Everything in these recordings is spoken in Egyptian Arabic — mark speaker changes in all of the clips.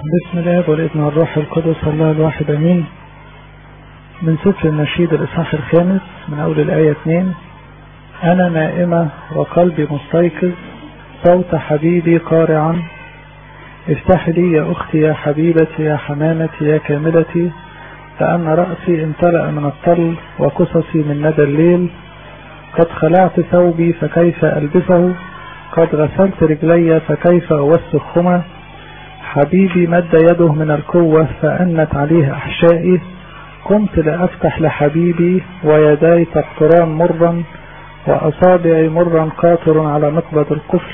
Speaker 1: بسم الله والابن والروح القدس الله الواحد امين من سفر النشيد الاصحاح الخامس من اول الايه 2 انا نائمه وقلبي مستيقظ صوت حبيبي قارعا افتحي لي يا اختي يا حبيبتي يا حمامتي يا كاملتي فان راسي امتلا من الطل وقصصي من ندى الليل قد خلعت ثوبي فكيف البسه قد غسلت رجلي فكيف اوسخهما حبيبي مد يده من القوة فأنت عليه أحشائي قمت لأفتح لحبيبي ويداي تقطران مرا وأصابعي مرا قاطر على مقبض القفل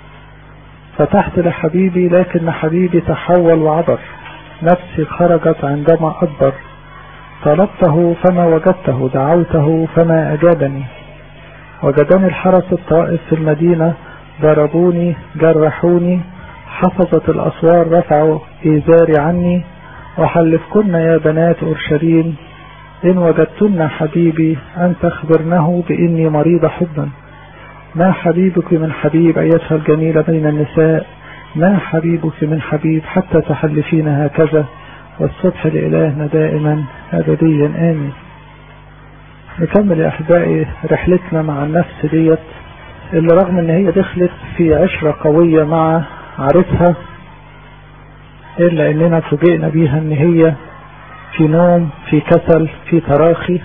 Speaker 1: فتحت لحبيبي لكن حبيبي تحول وعبر نفسي خرجت عندما أدبر طلبته فما وجدته دعوته فما أجابني وجدني الحرس الطائف في المدينة ضربوني جرحوني حفظت الأسوار رفعوا إيزاري عني وحلفكن يا بنات أورشليم إن وجدتن حبيبي أن تخبرنه بإني مريضة حبا ما حبيبك من حبيب أيتها الجميلة بين النساء ما حبيبك من حبيب حتى تحلفين هكذا والصبح لإلهنا دائما أبديا آمين نكمل يا أحبائي رحلتنا مع النفس ديت اللي رغم ان هي دخلت في عشرة قوية مع عارفها إلا إننا فوجئنا بيها إن هي في نوم في كسل في تراخي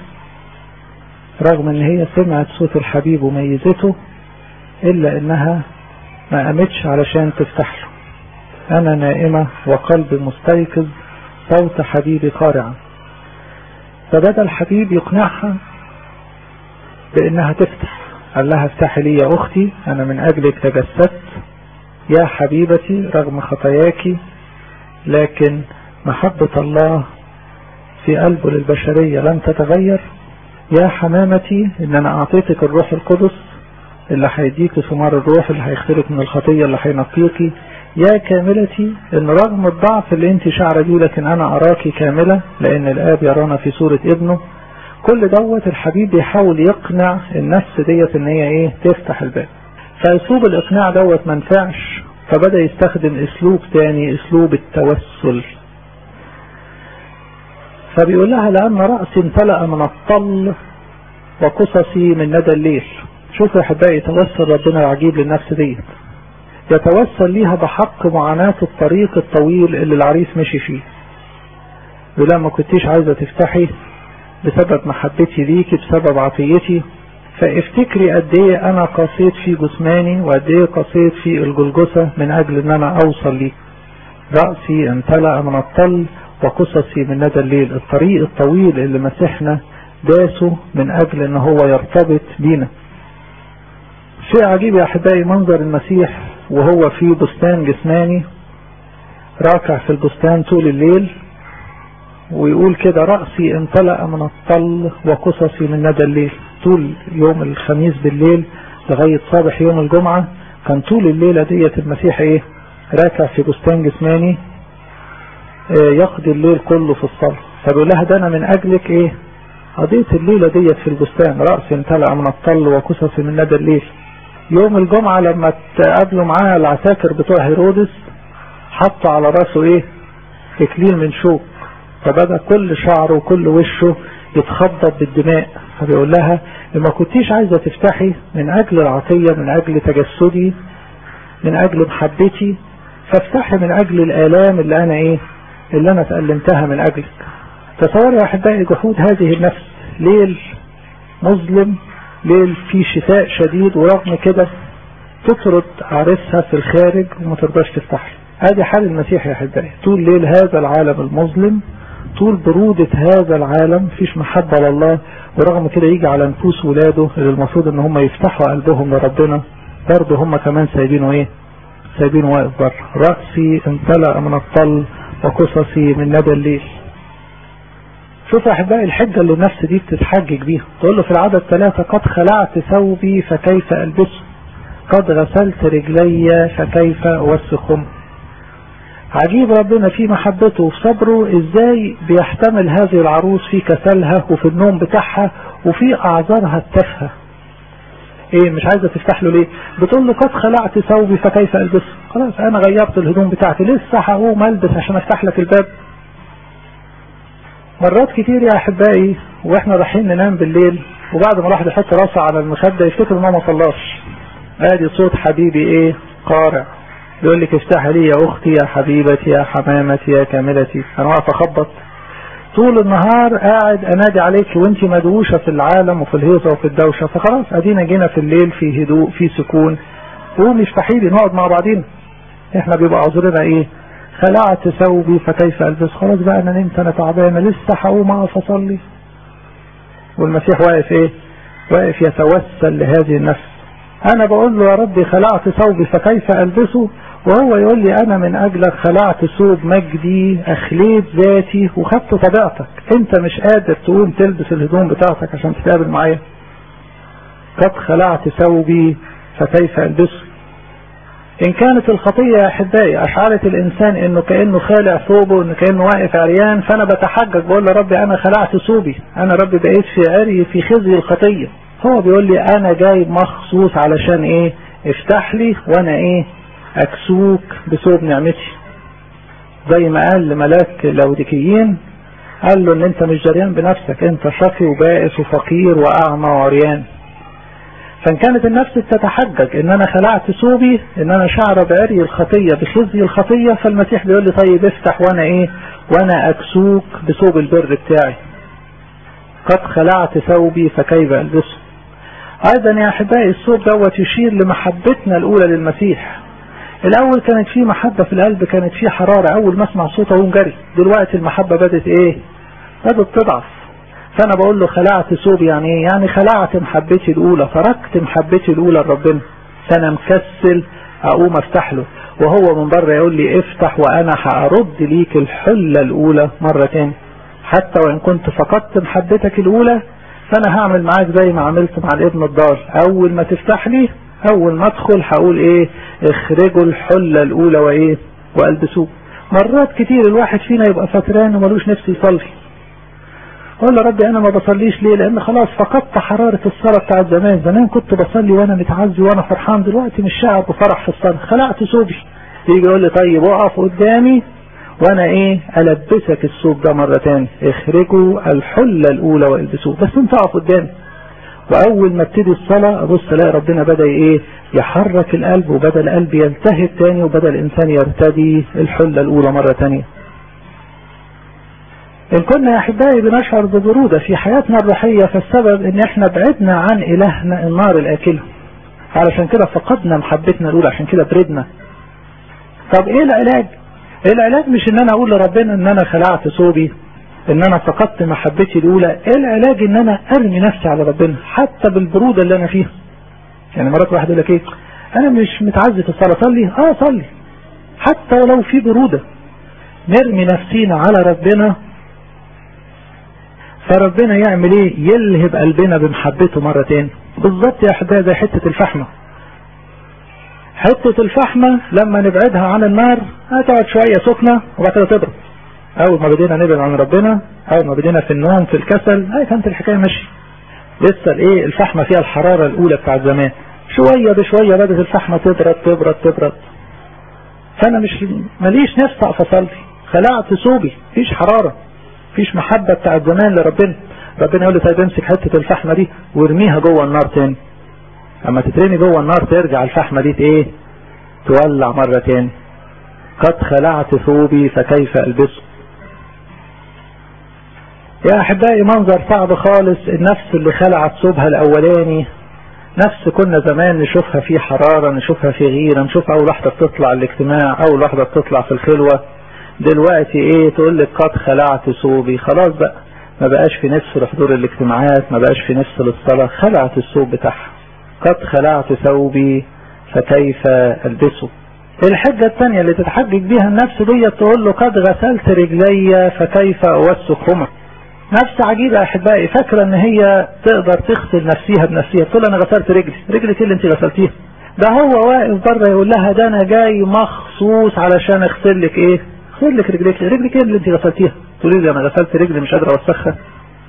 Speaker 1: رغم إن هي سمعت صوت الحبيب وميزته إلا إنها ما قامتش علشان تفتح له أنا نائمة وقلبي مستيقظ صوت حبيبي قارعا فبدأ الحبيب يقنعها بإنها تفتح قال لها افتحي لي يا أختي أنا من أجلك تجسدت يا حبيبتي رغم خطاياك لكن محبة الله في قلبه للبشرية لن تتغير يا حمامتي ان انا اعطيتك الروح القدس اللي هيديك ثمار الروح اللي هيختلك من الخطية اللي هينقيكي يا كاملتي ان رغم الضعف اللي انت شعر بيه لكن انا اراكي كاملة لان الاب يرانا في صورة ابنه كل دوت الحبيب بيحاول يقنع النفس ديت ان هي ايه تفتح الباب فاسلوب الاقناع دوت ما نفعش فبدأ يستخدم اسلوب تاني اسلوب التوسل فبيقول لها لان رأسي امتلأ من الطل وقصصي من ندى الليل شوفوا يا احبائي توسل ربنا العجيب للنفس ديت يتوسل ليها بحق معاناة الطريق الطويل اللي العريس مشي فيه يقول لها ما كنتيش عايزة تفتحي بسبب محبتي ليكي بسبب عطيتي فافتكري قد ايه انا قصيت في جسماني وقد ايه قصيت في الجلجسة من اجل ان انا اوصل ليك رأسي امتلأ من الطل وقصصي من ندى الليل الطريق الطويل اللي مسحنا داسه من اجل ان هو يرتبط بينا شيء عجيب يا احبائي منظر المسيح وهو في بستان جسماني راكع في البستان طول الليل ويقول كده رأسي امتلأ من الطل وقصصي من ندى الليل طول يوم الخميس بالليل لغاية صباح يوم الجمعة كان طول الليلة ديت المسيح ايه راكع في بستان جسماني اه يقضي الليل كله في الصلاة فبيقول لها ده انا من اجلك ايه قضيت الليلة ديت في البستان رأسي امتلأ من الطل وقصصي من ندى الليل يوم الجمعة لما تقابلوا معاها العساكر بتوع هيرودس حطوا على راسه ايه اكليل من شوك فبدأ كل شعره وكل وشه يتخبط بالدماء فبيقول لها لما كنتيش عايزة تفتحي من اجل العطية من اجل تجسدي من اجل محبتي فافتحي من اجل الالام اللي انا ايه اللي انا تألمتها من اجلك تصوري يا احبائي جحود هذه النفس ليل مظلم ليل في شتاء شديد ورغم كده تطرد عريسها في الخارج وما ترضاش تفتح ادي حال المسيح يا احبائي طول ليل هذا العالم المظلم طول برودة هذا العالم فيش محبة لله ورغم كده يجي على نفوس ولاده اللي المفروض ان هم يفتحوا قلبهم لربنا برضه هم كمان سايبينه ايه سايبينه واقف بره رأسي امتلأ من الطل وقصصي من ندى الليل شوف يا احبائي الحجة اللي النفس دي بتتحجج بيها تقول له في العدد ثلاثة قد خلعت ثوبي فكيف البسه قد غسلت رجلي فكيف اوسخهم عجيب ربنا في محبته وفي صبره ازاي بيحتمل هذه العروس في كسلها وفي النوم بتاعها وفي اعذارها التافهه ايه مش عايزة تفتح له ليه بتقول له قد خلعت ثوبي فكيف البسه خلاص انا غيرت الهدوم بتاعتي لسه هقوم البس عشان افتح لك الباب مرات كتير يا احبائي واحنا رايحين ننام بالليل وبعد ما الواحد يحط راسه على المخدة يفتكر ان هو ما صلاش ادي صوت حبيبي ايه قارع يقول لك افتحي لي يا اختي يا حبيبتي يا حمامتي يا كاملتي انا واقف اخبط طول النهار قاعد انادي عليك وانت مدوشة في العالم وفي الهيصة وفي الدوشة فخلاص ادينا جينا في الليل في هدوء في سكون قومي افتحي لي نقعد مع بعضينا احنا بيبقى عذرنا ايه خلعت ثوبي فكيف البس خلاص بقى انا نمت انا تعبانه لسه هقوم اقف اصلي والمسيح واقف ايه واقف يتوسل لهذه النفس انا بقول له يا ربي خلعت ثوبي فكيف البسه وهو يقول لي انا من اجلك خلعت ثوب مجدي اخليت ذاتي وخدت طبيعتك انت مش قادر تقوم تلبس الهدوم بتاعتك عشان تتقابل معايا قد خلعت ثوبي فكيف البسه ان كانت الخطية يا احبائي اشعرت الانسان انه كأنه خالع ثوبه انه كأنه واقف عريان فانا بتحجج بقول له ربي انا خلعت ثوبي انا ربي بقيت في عري في خزي الخطية هو بيقول لي انا جاي مخصوص علشان ايه افتح لي وانا ايه اكسوك بثوب نعمتي زي ما قال لملاك لوديكيين قال له ان انت مش جريان بنفسك انت شقي وبائس وفقير واعمى وعريان فان كانت النفس تتحجج ان انا خلعت ثوبي ان انا شعر بعري الخطية بخزي الخطية فالمسيح بيقول لي طيب افتح وانا ايه وانا اكسوك بثوب البر بتاعي قد خلعت ثوبي فكيف البسه ايضا يا احبائي الثوب دوت يشير لمحبتنا الاولى للمسيح الاول كانت في محبة في القلب كانت في حرارة اول ما اسمع صوته اقوم جري دلوقتي المحبة بدت ايه بدت تضعف فانا بقول له خلعت ثوبي يعني ايه يعني خلعت محبتي الاولى تركت محبتي الاولى لربنا فانا مكسل اقوم افتح له وهو من بره يقول لي افتح وانا هارد ليك الحلة الاولى مرة تاني حتى وان كنت فقدت محبتك الاولى فانا هعمل معاك زي ما عملت مع الابن الضال اول ما تفتح لي اول ما ادخل هقول ايه اخرجوا الحلة الاولى وايه والبسوه مرات كتير الواحد فينا يبقى فاكران وملوش نفس يصلي اقول له ربي انا ما بصليش ليه لان خلاص فقدت حرارة الصلاة بتاعت زمان زمان كنت بصلي وانا متعزي وانا فرحان دلوقتي مش شاعر بفرح في الصلاة خلعت ثوبي يجي يقول لي طيب اقف قدامي وانا ايه البسك الثوب ده مرة تاني اخرجوا الحلة الاولى والبسوه بس انت اقف قدامي واول ما ابتدي الصلاة ابص الاقي ربنا بدأ ايه يحرك القلب وبدأ القلب يلتهب تاني وبدأ الانسان يرتدي الحلة الاولى مرة تانية ان كنا يا احبائي بنشعر ببرودة في حياتنا الروحية فالسبب ان احنا بعدنا عن الهنا النار الاكلة علشان كده فقدنا محبتنا الاولى عشان كده بردنا طب ايه العلاج العلاج مش ان انا اقول لربنا ان انا خلعت ثوبي ان انا فقدت محبتي الاولى ايه العلاج ان انا ارمي نفسي على ربنا حتى بالبرودة اللي انا فيها يعني مرات واحد يقول لك ايه انا مش متعزي في الصلاة صلي اه صلي حتى ولو في برودة نرمي نفسينا على ربنا فربنا يعمل ايه يلهب قلبنا بمحبته مرة تاني بالظبط يا احبائي زي حتة الفحمة حتة الفحمة لما نبعدها عن النار هتقعد شوية سخنة وبعد كده تبرد اول ما بدينا نبعد عن ربنا اول ما بدينا في النوم في الكسل هاي كانت الحكاية ماشية لسه الايه الفحمة فيها الحرارة الاولى بتاعت زمان شوية بشوية بدأت الفحمة تبرد تبرد تبرد فانا مش ماليش نفس اقف اصلي خلعت ثوبي مفيش حرارة مفيش محبة بتاعت زمان لربنا ربنا يقول لي طيب امسك حتة الفحمة دي وارميها جوه النار تاني اما تترمي جوه النار ترجع الفحمة دي ايه تولع مرة تاني قد خلعت ثوبي فكيف البسه يا احبائي منظر صعب خالص النفس اللي خلعت ثوبها الاولاني نفس كنا زمان نشوفها في حرارة نشوفها في غيرة نشوف اول واحدة بتطلع الاجتماع اول واحدة بتطلع في الخلوة دلوقتي ايه تقول لك قد خلعت ثوبي خلاص بقى ما بقاش في نفس لحضور الاجتماعات ما بقاش في نفس للصلاة خلعت الثوب بتاعها قد خلعت ثوبي فكيف البسه الحجة الثانية اللي تتحجج بيها النفس دي تقول له قد غسلت رجلي فكيف اوسخهما نفس عجيبة يا احبائي فاكرة ان هي تقدر تغسل نفسيها بنفسها تقول انا غسلت رجلي رجلك اللي انت غسلتيها ده هو واقف بره يقول لها ده انا جاي مخصوص علشان اغسل لك ايه اغسل لك رجلك رجلك ايه اللي انت غسلتيها تقولي لي انا غسلت رجلي مش قادرة اوسخها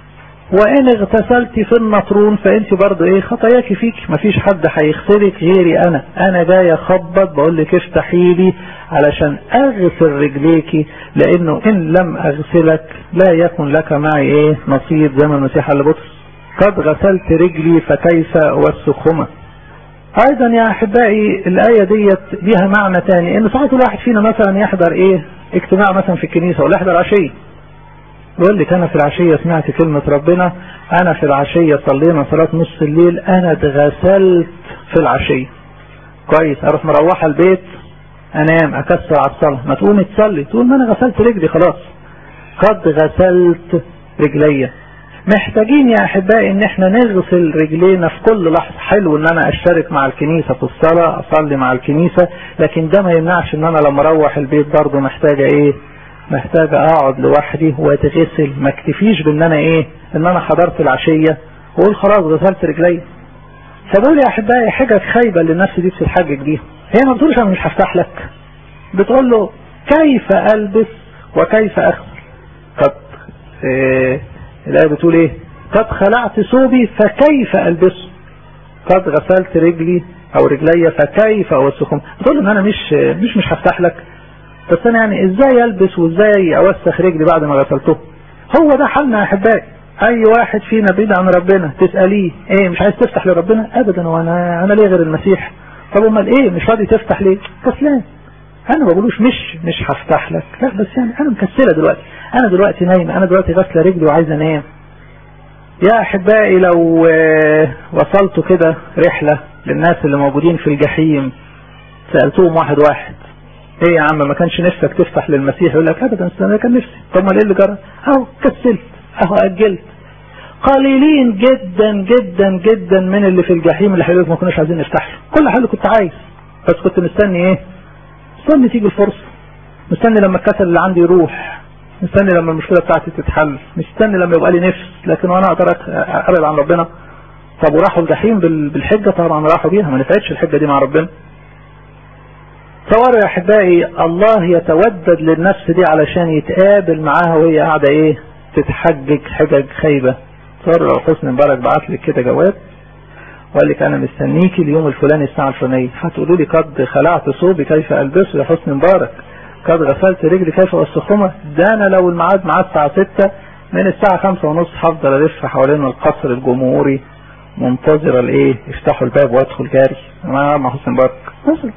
Speaker 1: وان اغتسلت في النطرون فانت برضو ايه خطاياك فيك مفيش حد هيغسلك غيري انا انا جاي اخبط بقول لك افتحي لي علشان اغسل رجليكي لانه ان لم اغسلك لا يكن لك معي ايه نصيب زي ما المسيح قال لبطرس قد غسلت رجلي فكيف اوسخهما ايضا يا احبائي الايه ديت ليها معنى تاني ان ساعات الواحد فينا مثلا يحضر ايه اجتماع مثلا في الكنيسه ولا يحضر عشيه يقول لك انا في العشية سمعت كلمة ربنا انا في العشية صلينا صلاة نص الليل انا اتغسلت في العشية كويس اروح مروحة البيت انام اكسر على الصلاة ما تقوم تصلي تقول ما انا غسلت رجلي خلاص قد غسلت رجليا محتاجين يا احبائي ان احنا نغسل رجلينا في كل لحظة حلو ان انا اشترك مع الكنيسة في الصلاة اصلي مع الكنيسة لكن ده ما يمنعش ان انا لما اروح البيت برضه محتاجة ايه محتاج اقعد لوحدي واتغسل ما اكتفيش بان انا ايه ان انا حضرت العشية واقول خلاص غسلت رجلي فدول يا احبائي حاجة خايبة اللي النفس دي بتتحجج بيها هي ما بتقولش انا مش هفتح لك بتقول له كيف البس وكيف اغسل قد إيه الايه بتقول ايه قد خلعت ثوبي فكيف البسه قد غسلت رجلي او رجلي فكيف اوسخهم بتقول له ان انا مش مش مش هفتح لك بس انا يعني ازاي البس وازاي اوسخ رجلي بعد ما غسلته هو ده حالنا يا احبائي اي واحد فينا بعيد عن ربنا تسأليه ايه مش عايز تفتح لربنا ابدا وانا انا ليه غير المسيح طب امال ايه مش راضي تفتح ليه كسلان انا ما بقولوش مش مش هفتح لك لا بس يعني انا مكسله دلوقتي انا دلوقتي نايمه انا دلوقتي غاسله رجلي وعايز انام يا احبائي لو وصلتوا كده رحله للناس اللي موجودين في الجحيم سالتهم واحد واحد ايه يا عم ما كانش نفسك تفتح للمسيح يقول لك ابدا انا كان نفسي طب ما ايه اللي جرى اهو كسلت اهو اجلت قليلين جدا جدا جدا من اللي في الجحيم اللي حضرتك ما كناش عايزين نفتح له كل حاجه كنت عايز بس كنت مستني ايه مستني تيجي الفرصه مستني لما الكسل اللي عندي يروح مستني لما المشكله بتاعتي تتحل مستني لما يبقى لي نفس لكن وانا اقدر ابعد عن ربنا طب وراحوا الجحيم بالحجه طبعا راحوا بيها ما نفعتش الحجه دي مع ربنا تصوروا يا احبائي الله يتودد للنفس دي علشان يتقابل معاها وهي قاعده ايه تتحجج حجج خايبه تصوروا لو حسني مبارك بعت لك كده جواب وقال لك انا مستنيكي اليوم الفلاني الساعه الفلانيه هتقولوا لي قد خلعت ثوبي كيف البسه يا حسني مبارك قد غسلت رجلي كيف اوسخهما ده انا لو الميعاد معاه الساعه 6 من الساعه 5 ونص هفضل الف حوالين القصر الجمهوري منتظره الايه يفتحوا الباب وادخل جاري مع مع حسني مبارك مثلا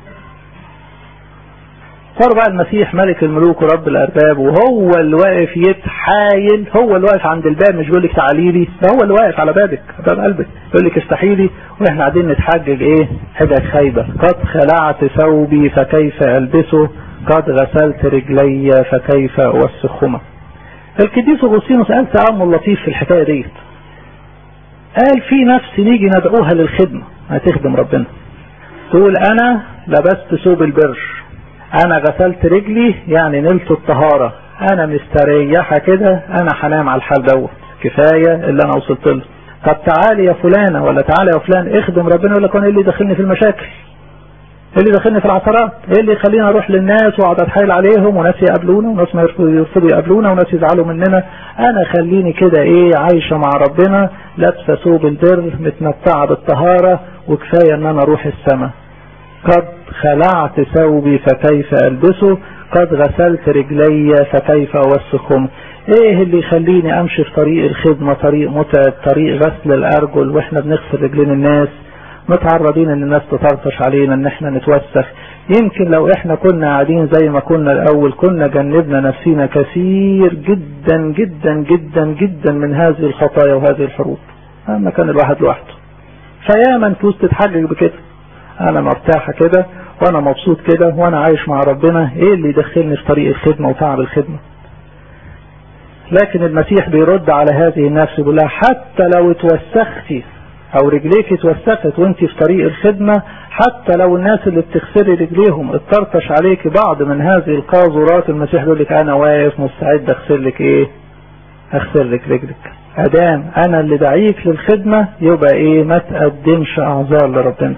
Speaker 1: صار بقى المسيح ملك الملوك ورب الارباب وهو اللي واقف يتحايل هو اللي واقف عند الباب مش بيقول لك تعالي لي ده هو اللي واقف على بابك باب قلبك يقول لك افتحي لي واحنا قاعدين نتحجج ايه حجج خايبه قد خلعت ثوبي فكيف البسه قد غسلت رجلي فكيف اوسخهما القديس اغسطينوس قال تامل لطيف في الحكايه ديت قال في نفس نيجي ندعوها للخدمه هتخدم ربنا تقول انا لبست ثوب البر انا غسلت رجلي يعني نلت الطهارة انا مستريحة كده انا هنام على الحال دوت كفاية اللي انا وصلت له طب تعالي يا فلانة ولا تعالي يا فلان اخدم ربنا يقول لك انا ايه اللي دخلني في المشاكل ايه اللي دخلني في العثرات ايه اللي يخليني اروح للناس واقعد اتحايل عليهم وناس يقابلونا وناس ما يرفضوا يقابلونا وناس يزعلوا مننا انا خليني كده ايه عايشة مع ربنا لابسة ثوب البر متمتعة بالطهارة وكفاية ان انا اروح السماء قد خلعت ثوبي فكيف البسه قد غسلت رجلي فكيف اوسخهم ايه اللي يخليني امشي في طريق الخدمة طريق متعب طريق غسل الارجل واحنا بنغسل رجلين الناس متعرضين ان الناس تطرطش علينا ان احنا نتوسخ يمكن لو احنا كنا قاعدين زي ما كنا الاول كنا جنبنا نفسينا كثير جدا جدا جدا جدا من هذه الخطايا وهذه الحروب اما كان الواحد لوحده فياما نفوس تتحجج بكده انا مرتاحة كده وانا مبسوط كده وانا عايش مع ربنا ايه اللي يدخلني في طريق الخدمة وتعب الخدمة لكن المسيح بيرد على هذه النفس يقول لها حتى لو اتوسختي او رجليك اتوسخت وانت في طريق الخدمة حتى لو الناس اللي بتغسلي رجليهم اتطرطش عليك بعض من هذه القاذورات المسيح يقول لك انا واقف مستعد اغسل لك ايه اغسل لك رجلك ادام انا اللي دعيك للخدمة يبقى ايه ما تقدمش اعذار لربنا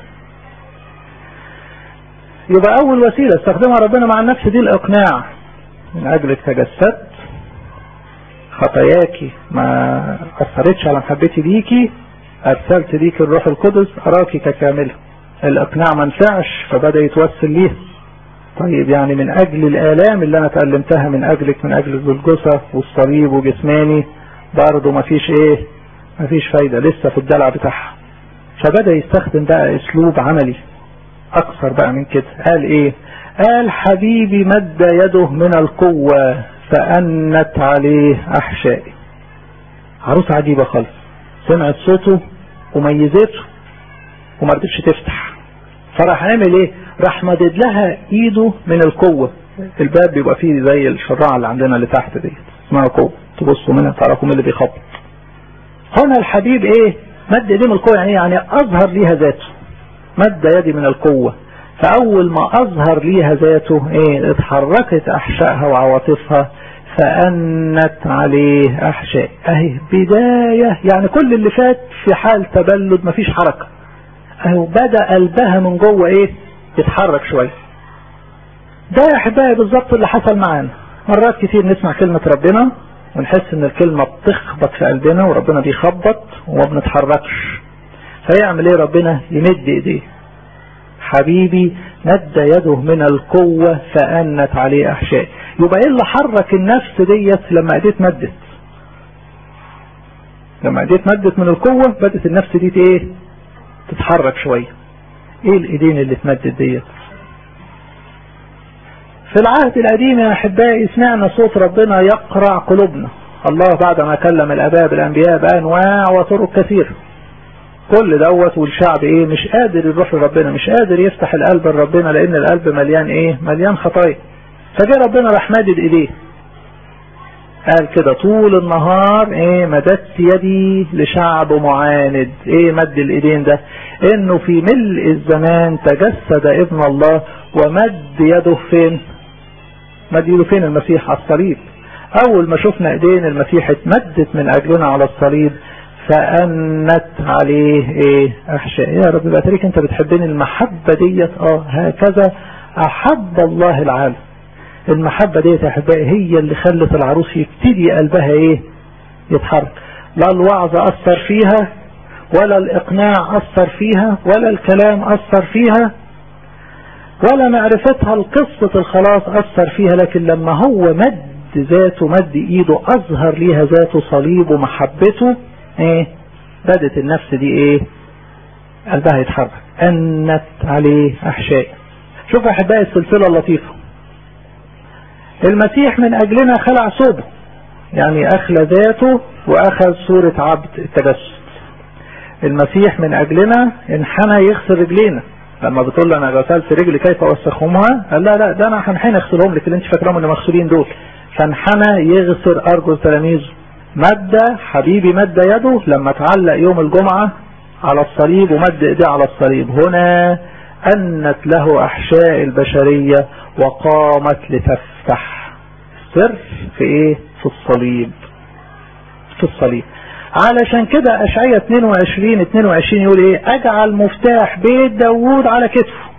Speaker 1: يبقى اول وسيلة استخدمها ربنا مع النفس دي الاقناع من اجلك تجسدت خطاياكي ما أثرتش على محبتي ليكي أرسلت ليك الروح القدس أراكي ككاملة الإقناع ما نفعش فبدأ يتوسل ليها طيب يعني من أجل الآلام اللي أنا تألمتها من أجلك من أجل الجلجسة والصليب وجسماني برضه مفيش إيه مفيش فايدة لسه في الدلع بتاعها فبدأ يستخدم بقى أسلوب عملي أكثر بقى من كده قال إيه قال حبيبي مد يده من القوة فأنت عليه أحشائي عروس عجيبة خالص سمعت صوته وميزته وما رضتش تفتح فراح عامل ايه راح مدد لها ايده من القوة الباب بيبقى فيه زي الشراعة اللي عندنا اللي تحت دي اسمها قوة تبصوا منها تعرفوا مين اللي بيخبط هنا الحبيب ايه مد ايديه من القوة يعني يعني اظهر ليها ذاته مد يدي من القوة فاول ما اظهر ليها ذاته ايه اتحركت احشائها وعواطفها فأنت عليه أحشاء أهي بداية يعني كل اللي فات في حال تبلد مفيش حركة أهو بدأ قلبها من جوه إيه يتحرك شوية ده يا أحبائي بالظبط اللي حصل معانا مرات كتير نسمع كلمة ربنا ونحس إن الكلمة بتخبط في قلبنا وربنا بيخبط وما بنتحركش فيعمل إيه ربنا يمد إيديه حبيبي مد يده من القوة فأنت عليه أحشاء يبقى ايه اللي حرك النفس ديت لما ايديت مدت لما ايديت مدت من القوة بدت النفس دي ايه تتحرك شوية ايه الايدين اللي اتمدت ديت في العهد القديم يا احبائي سمعنا صوت ربنا يقرع قلوبنا الله بعد ما كلم الاباء بالانبياء بانواع وطرق كثيره كل دوت والشعب ايه مش قادر يروح لربنا مش قادر يفتح القلب لربنا لان القلب مليان ايه مليان خطايا فجاء ربنا راح مادد ايديه قال كده طول النهار ايه مددت يدي لشعب معاند ايه مد الايدين ده انه في ملء الزمان تجسد ابن الله ومد يده فين مد يده فين المسيح على الصليب اول ما شفنا ايدين المسيح اتمدت من اجلنا على الصليب فأنت عليه ايه احشاء يا رب بأتريك انت بتحبني المحبة ديت اه هكذا احب الله العالم المحبة ديت يا احبائي هي اللي خلت العروس يبتدي قلبها ايه يتحرك لا الوعظ اثر فيها ولا الاقناع اثر فيها ولا الكلام اثر فيها ولا معرفتها لقصة الخلاص اثر فيها لكن لما هو مد ذاته مد ايده اظهر ليها ذاته صليب ومحبته ايه بدت النفس دي ايه قلبها يتحرك انت عليه احشاء شوف يا احبائي السلسلة اللطيفة المسيح من اجلنا خلع ثوبه يعني اخلى ذاته واخذ صورة عبد التجسد المسيح من اجلنا انحنى يغسل رجلينا لما بتقول له انا غسلت رجلي كيف اوسخهمها قال لا لا ده انا هنحنى اغسلهم لك اللي انت فاكرهم اللي مغسولين دول فانحنى يغسل ارجل تلاميذه مد حبيبي مد يده لما تعلق يوم الجمعة على الصليب ومد ايديه على الصليب هنا أنت له أحشاء البشرية وقامت لتفتح السر في ايه في الصليب في الصليب علشان كده أشعية 22 22 يقول ايه اجعل مفتاح بيت داوود على كتفه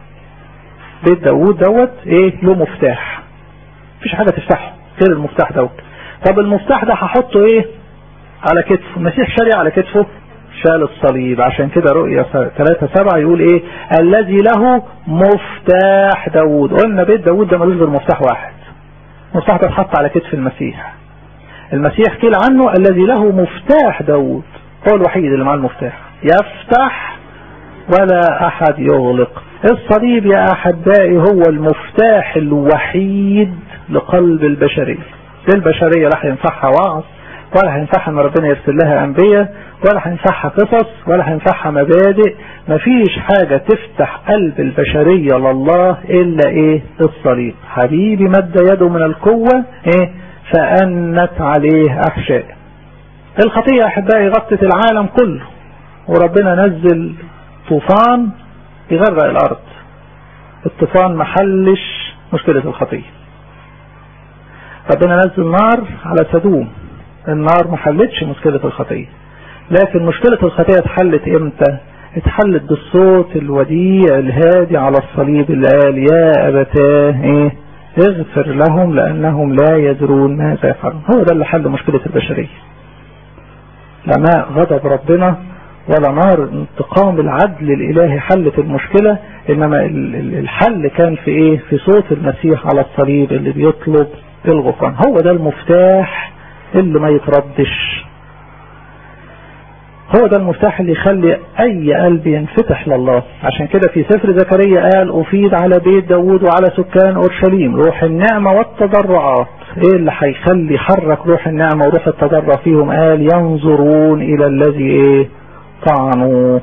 Speaker 1: بيت داوود دوت ايه له مفتاح مفيش حاجة تفتحه غير المفتاح دوت طب المفتاح ده هحطه ايه على كتفه المسيح شال على كتفه شال الصليب عشان كده رؤية 3 7 يقول ايه الذي له مفتاح داوود قلنا بيت داوود ده ملوش غير مفتاح واحد المفتاح ده اتحط على كتف المسيح المسيح قيل عنه الذي له مفتاح داوود هو الوحيد اللي معاه المفتاح يفتح ولا احد يغلق الصليب يا احبائي هو المفتاح الوحيد لقلب البشريه للبشرية لا هينفعها وعظ ولا هينفعها ان ربنا يرسل لها انبياء ولا هينفعها قصص ولا هينفعها مبادئ مفيش حاجة تفتح قلب البشرية لله الا ايه الصليب حبيبي مد يده من القوة ايه فأنت عليه احشاء الخطية يا احبائي غطت العالم كله وربنا نزل طوفان يغرق الارض الطوفان محلش مشكلة الخطية ربنا نزل نار على سدوم النار ما حلتش مشكلة الخطية لكن مشكلة الخطية اتحلت امتى اتحلت بالصوت الوديع الهادي على الصليب اللي قال يا ابتاه ايه اغفر لهم لأنهم لا يدرون ماذا يفعلون هو ده اللي حل مشكلة البشرية لا ماء غضب ربنا ولا نار انتقام العدل الإلهي حلت المشكلة إنما الحل كان في إيه في صوت المسيح على الصليب اللي بيطلب الغفران هو ده المفتاح اللي ما يتردش هو ده المفتاح اللي يخلي اي قلب ينفتح لله عشان كده في سفر زكريا قال افيد على بيت داود وعلى سكان اورشليم روح النعمة والتضرعات ايه اللي هيخلي يحرك روح النعمة وروح التضرع فيهم قال ينظرون الى الذي ايه طعنوا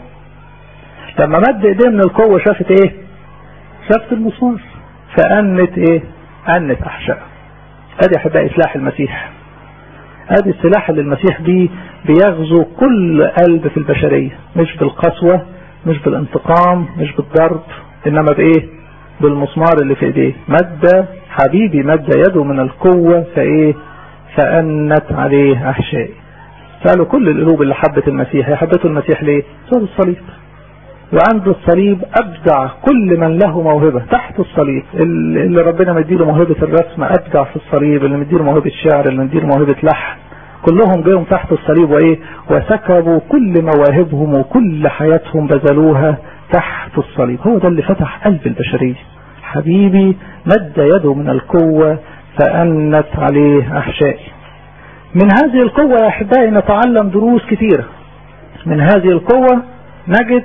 Speaker 1: لما مد ايديه من القوة شافت ايه شافت المسمار فأنت ايه أنت احشاء ادي احبائي سلاح المسيح ادي السلاح اللي المسيح بيه بيغزو كل قلب في البشرية مش بالقسوة مش بالانتقام مش بالضرب انما بايه بالمسمار اللي في ايديه مد حبيبي مد يده من القوة فايه فأنت عليه احشائي سألوا كل القلوب اللي حبت المسيح هي حبته المسيح ليه صار الصليب وعند الصليب أبدع كل من له موهبة تحت الصليب اللي ربنا مديله موهبة الرسم أبدع في الصليب اللي مديله موهبة الشعر اللي مديله موهبة لحن كلهم جاهم تحت الصليب وإيه وسكبوا كل مواهبهم وكل حياتهم بذلوها تحت الصليب هو ده اللي فتح قلب البشرية حبيبي مد يده من القوة فأنت عليه أحشائي من هذه القوة يا أحبائي نتعلم دروس كثيرة من هذه القوة نجد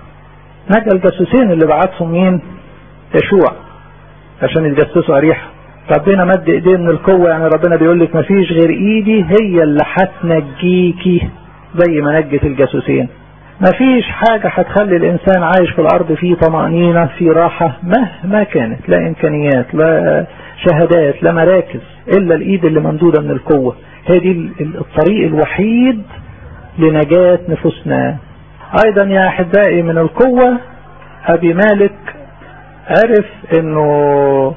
Speaker 1: نجا الجاسوسين اللي بعتهم مين يشوع عشان يتجسسوا أريحة ربنا مد ايديه من القوة يعني ربنا بيقول لك مفيش غير ايدي هي اللي هتنجيكي زي ما نجت الجاسوسين مفيش حاجة هتخلي الانسان عايش في الارض فيه طمأنينة في راحة مهما كانت لا امكانيات لا شهادات لا مراكز الا الايد اللي ممدودة من القوة هي دي الطريق الوحيد لنجاة نفوسنا ايضا يا احبائي من القوة ابي مالك عرف انه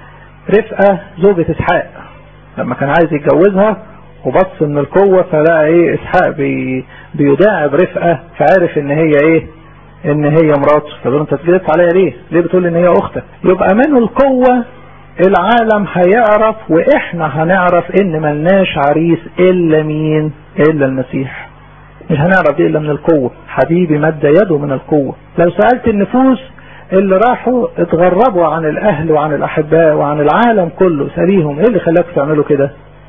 Speaker 1: رفقة زوجة اسحاق لما كان عايز يتجوزها وبص من القوة فلقى ايه اسحاق بي بيداعب رفقة فعرف ان هي ايه ان هي مراته فقال انت تجلس عليا ليه ليه بتقول ان هي اختك يبقى من القوة العالم هيعرف واحنا هنعرف ان ملناش عريس الا مين الا المسيح مش هنعرف دي الا من القوة حبيبي مد يده من القوة لو سألت النفوس اللي راحوا اتغربوا عن الاهل وعن الاحباء وعن العالم كله سأليهم ايه اللي خلاكم تعملوا كده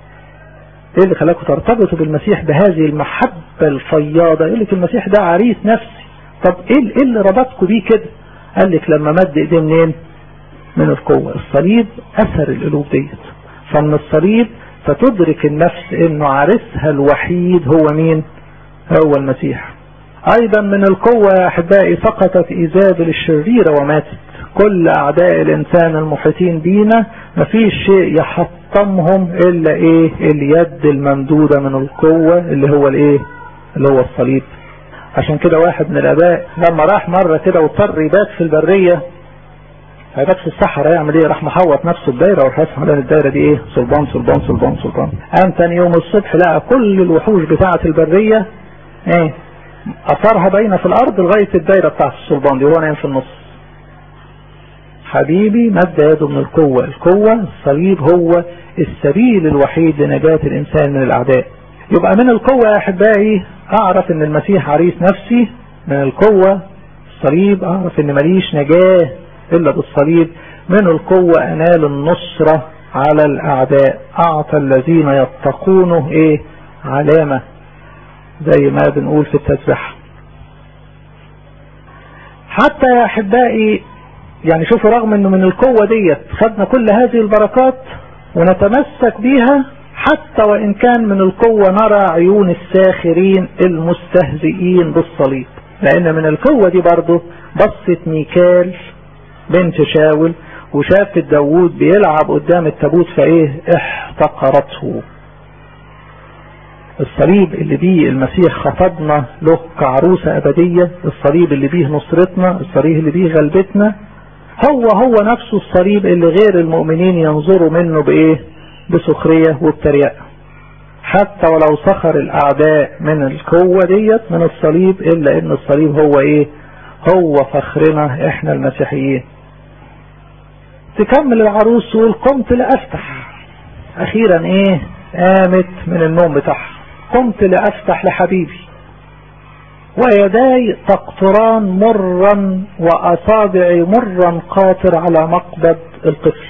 Speaker 1: ايه اللي خلاكم ترتبطوا بالمسيح بهذه المحبة الفياضة يقول لك المسيح ده عريس نفسي طب ايه اللي ربطكم بيه كده قال لك لما مد ايديه منين من القوة الصليب اثر القلوب ديت فمن الصليب فتدرك النفس انه عرسها الوحيد هو مين هو المسيح ايضا من القوة يا احبائي سقطت ايزابل الشريرة وماتت كل اعداء الانسان المحيطين بينا مفيش شيء يحطمهم الا ايه اليد الممدودة من القوة اللي هو الايه اللي هو الصليب عشان كده واحد من الاباء لما راح مرة كده واضطر يبات في البرية هيبات في الصحراء يعمل ايه راح محوط نفسه الدايرة وراح يسمع لان الدايرة دي ايه صلبان صلبان صلبان صلبان قام تاني يوم الصبح لقى كل الوحوش بتاعة البرية ايه اثارها باينة في الارض لغاية الدايرة بتاعة الصلبان دي وهو نايم في النص حبيبي مد يده من القوة القوة الصليب هو السبيل الوحيد لنجاة الانسان من الاعداء يبقى من القوة يا احبائي اعرف ان المسيح عريس نفسي من القوة الصليب اعرف ان ماليش نجاة الا بالصليب من القوة انال النصرة على الاعداء اعطى الذين يتقونه ايه علامة زي ما بنقول في التسبيح حتى يا احبائي يعني شوفوا رغم انه من القوة ديت خدنا كل هذه البركات ونتمسك بيها حتى وان كان من القوة نرى عيون الساخرين المستهزئين بالصليب لان من القوة دي برضه بصت ميكال بنت شاول وشافت داوود بيلعب قدام التابوت فايه احتقرته الصليب اللي بيه المسيح خطبنا له كعروسة أبدية الصليب اللي بيه نصرتنا الصليب اللي بيه غلبتنا هو هو نفسه الصليب اللي غير المؤمنين ينظروا منه بإيه بسخرية وبتريقة حتى ولو سخر الأعداء من القوة ديت من الصليب إلا إن الصليب هو إيه هو فخرنا إحنا المسيحيين تكمل العروس تقول قمت لأفتح أخيرا إيه قامت من النوم بتاعها قمت لأفتح لحبيبي ويداي تقطران مرا وأصابعي مرا قاطر على مقبض الطفل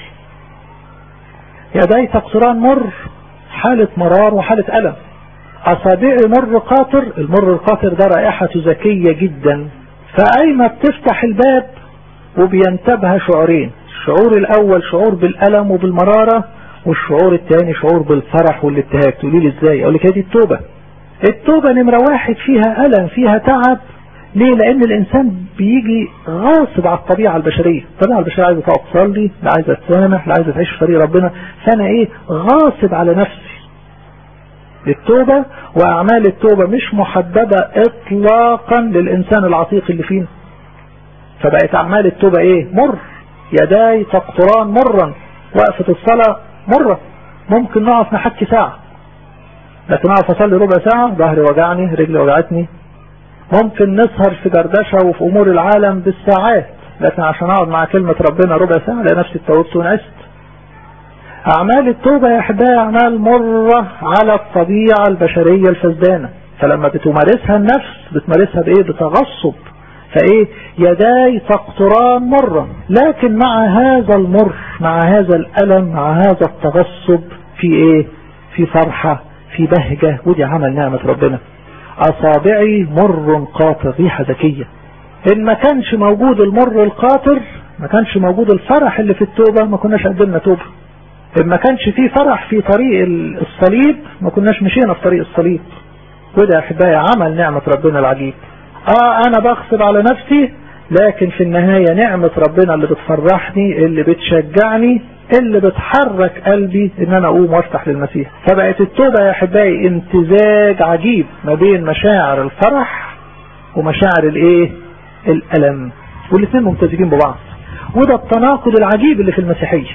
Speaker 1: يداي تقطران مر حالة مرار وحالة ألم أصابعي مر قاطر المر القاطر ده رائحته ذكية جدا فأيما بتفتح الباب وبينتبه شعورين الشعور الأول شعور بالألم وبالمرارة والشعور الثاني شعور بالفرح والابتهاج تقولي لي ازاي اقول لك هذه التوبة التوبة نمرة واحد فيها ألم فيها تعب ليه لأن الإنسان بيجي غاصب على الطبيعة البشرية الطبيعة البشرية عايزة تقعد تصلي لا عايزة تسامح لا عايزة تعيش في طريق ربنا فأنا إيه غاصب على نفسي للتوبة وأعمال التوبة مش محددة إطلاقا للإنسان العتيق اللي فينا فبقت أعمال التوبة إيه مر يداي تقطران مرا وقفة الصلاة مرة ممكن نقف نحكي ساعة لكن اقف اصلي ربع ساعة ظهري وجعني رجلي وجعتني ممكن نسهر في دردشة وفي امور العالم بالساعات لكن عشان اقعد مع كلمة ربنا ربع ساعة الاقي نفسي اتوبت ونعست اعمال التوبة يا احبائي اعمال مرة على الطبيعة البشرية الفسدانة فلما بتمارسها النفس بتمارسها بايه بتغصب فايه يداي تقطران مرة لكن مع هذا المر مع هذا الالم مع هذا التغصب في ايه في فرحة في بهجة ودي عمل نعمة ربنا اصابعي مر قاطر ريحة ذكية ان ما كانش موجود المر القاطر ما كانش موجود الفرح اللي في التوبة ما كناش قدمنا توبة ان ما كانش فيه فرح في طريق الصليب ما كناش مشينا في طريق الصليب وده يا احبائي عمل نعمة ربنا العجيب اه انا بغصب على نفسي لكن في النهاية نعمة ربنا اللي بتفرحني اللي بتشجعني اللي بتحرك قلبي ان انا اقوم وافتح للمسيح فبقت التوبة يا احبائي امتزاج عجيب ما بين مشاعر الفرح ومشاعر الايه الالم والاثنين ممتزجين ببعض وده التناقض العجيب اللي في المسيحية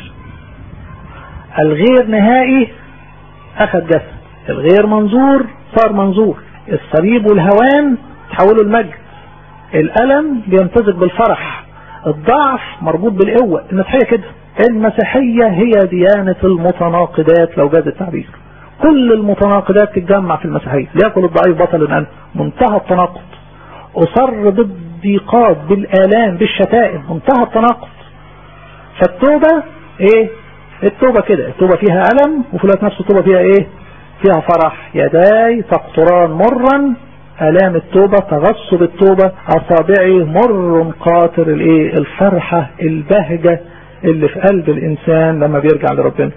Speaker 1: الغير نهائي اخذ جسد الغير منظور صار منظور الصليب والهوان تحولوا المجد الألم بيمتزج بالفرح الضعف مربوط بالقوة المسيحية كده المسيحية هي ديانة المتناقضات لو جاز التعبير كل المتناقضات تتجمع في المسيحية ليأكل الضعيف بطل أن منتهى التناقض أصر بالضيقات بالآلام بالشتائم منتهى التناقض فالتوبة ايه التوبة كده التوبة فيها ألم وفي الوقت نفسه التوبة فيها ايه فيها فرح يداي تقطران مرا آلام التوبة تغصب التوبة أصابعي مر قاطر الايه الفرحة البهجة اللي في قلب الإنسان لما بيرجع لربنا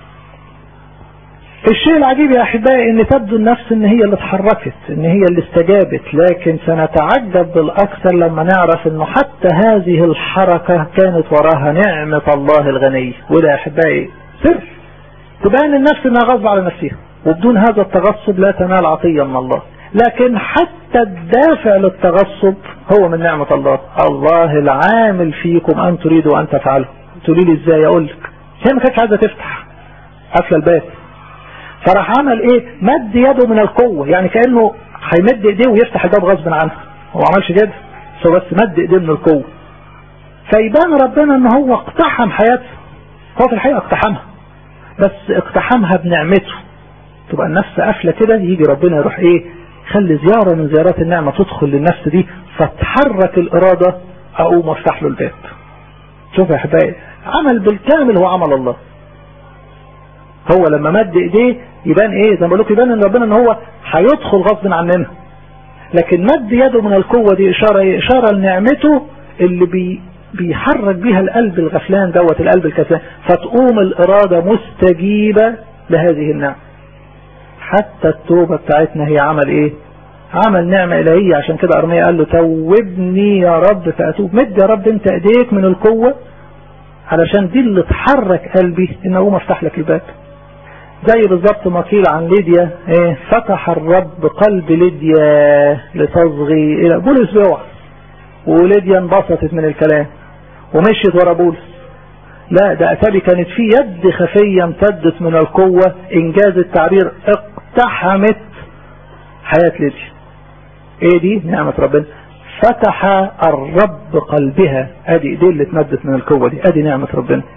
Speaker 1: الشيء العجيب يا أحبائي أن تبدو النفس أن هي اللي اتحركت أن هي اللي استجابت لكن سنتعجب بالأكثر لما نعرف أنه حتى هذه الحركة كانت وراها نعمة الله الغنية وده يا أحبائي سر تبان النفس أنها غصب على نفسها وبدون هذا التغصب لا تنال عطية من الله لكن حتى الدافع للتغصب هو من نعمة الله الله العامل فيكم أن تريدوا أن تفعلوا تقولي لي ازاي اقول لك هي ما كانتش عايزه تفتح قافله الباب فراح عمل ايه مد يده من القوه يعني كانه هيمد ايديه ويفتح الباب غصب عنه هو ما عملش كده هو بس مد ايديه من القوه فيبان ربنا ان هو اقتحم حياته هو في الحقيقه اقتحمها بس اقتحمها بنعمته تبقى النفس قافله كده يجي ربنا يروح ايه خلي زياره من زيارات النعمه تدخل للنفس دي فتحرك الاراده اقوم وافتح له الباب شوف يا احبائي عمل بالكامل هو عمل الله هو لما مد ايديه يبان ايه زي ما بقول لكم يبان ان ربنا ان هو هيدخل غصب عننا لكن مد يده من القوة دي اشارة ايه اشارة لنعمته اللي بي بيحرك بيها القلب الغفلان دوت القلب الكسلان فتقوم الارادة مستجيبة لهذه النعمة حتى التوبة بتاعتنا هي عمل ايه عمل نعمة إلهية عشان كده أرمية قال له توبني يا رب فأتوب مد يا رب انت ايديك من القوة علشان دي اللي تحرك قلبي ان اقوم افتح لك الباب زي بالظبط ما قيل عن ليديا ايه فتح الرب قلب ليديا لتصغي الى بولس بيوعى وليديا انبسطت من الكلام ومشيت ورا بولس لا ده اتابي كانت في يد خفية امتدت من القوة انجاز التعبير اقتحمت حياة ليديا ايه دي نعمة ربنا فتح الرب قلبها ادي ايديه اللي اتمدت من القوة دي ادي نعمة ربنا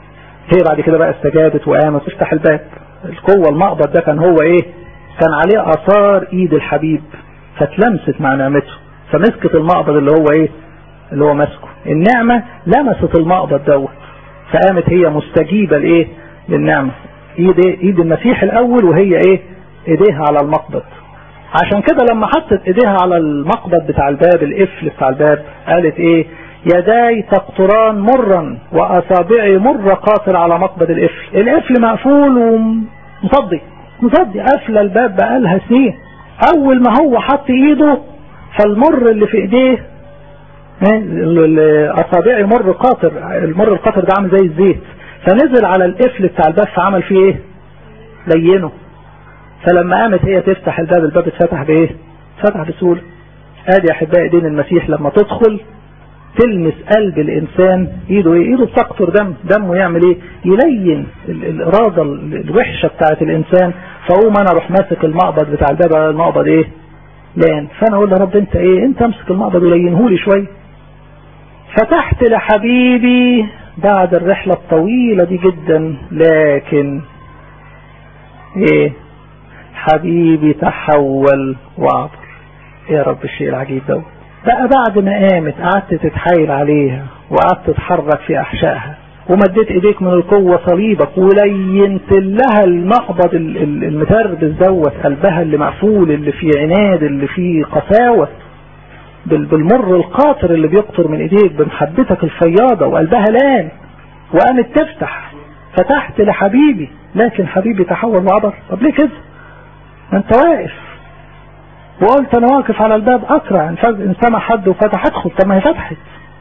Speaker 1: هي بعد كده بقى استجابت وقامت تفتح الباب القوة المقبض ده كان هو ايه كان عليه اثار ايد الحبيب فتلمست مع نعمته فمسكت المقبض اللي هو ايه اللي هو ماسكه النعمة لمست المقبض دوت فقامت هي مستجيبة لايه للنعمة ايد ايه ايد المسيح الاول وهي ايه ايديها على المقبض عشان كده لما حطت ايديها على المقبض بتاع الباب القفل بتاع الباب قالت ايه يداي تقطران مرا واصابعي مر قاطر على مقبض القفل القفل مقفول ومصدي مصدي قافله الباب بقالها سنين اول ما هو حط ايده فالمر اللي في ايديه اصابعي مر قاطر المر القاطر ده عامل زي الزيت فنزل على القفل بتاع الباب فعمل فيه ايه لينه فلما قامت هي تفتح الباب الباب اتفتح بايه اتفتح بسهوله ادي احبائي دين المسيح لما تدخل تلمس قلب الانسان ايده ايه ايده بتقطر دم دمه يعمل ايه يلين الاراده الوحشه بتاعت الانسان فاقوم انا اروح ماسك المقبض بتاع الباب المقبض ايه لان فانا اقول يا رب انت ايه انت امسك المقبض ولينهولي شويه فتحت لحبيبي بعد الرحلة الطويلة دي جدا لكن ايه حبيبي تحول وعبر يا رب الشيء العجيب ده بقى بعد ما قامت قعدت تتحايل عليها وقعدت تتحرك في احشائها ومديت ايديك من القوة صليبك ولينت لها المقبض المتربس دوت قلبها اللي مقفول اللي فيه عناد اللي فيه قساوة بالمر القاطر اللي بيقطر من ايديك بمحبتك الفياضة وقلبها لان وقامت تفتح فتحت لحبيبي لكن حبيبي تحول وعبر طب ليه كده ما انت واقف وقلت انا واقف على الباب اقرع ان سمع حد وفتح ادخل طب ما هي فتحت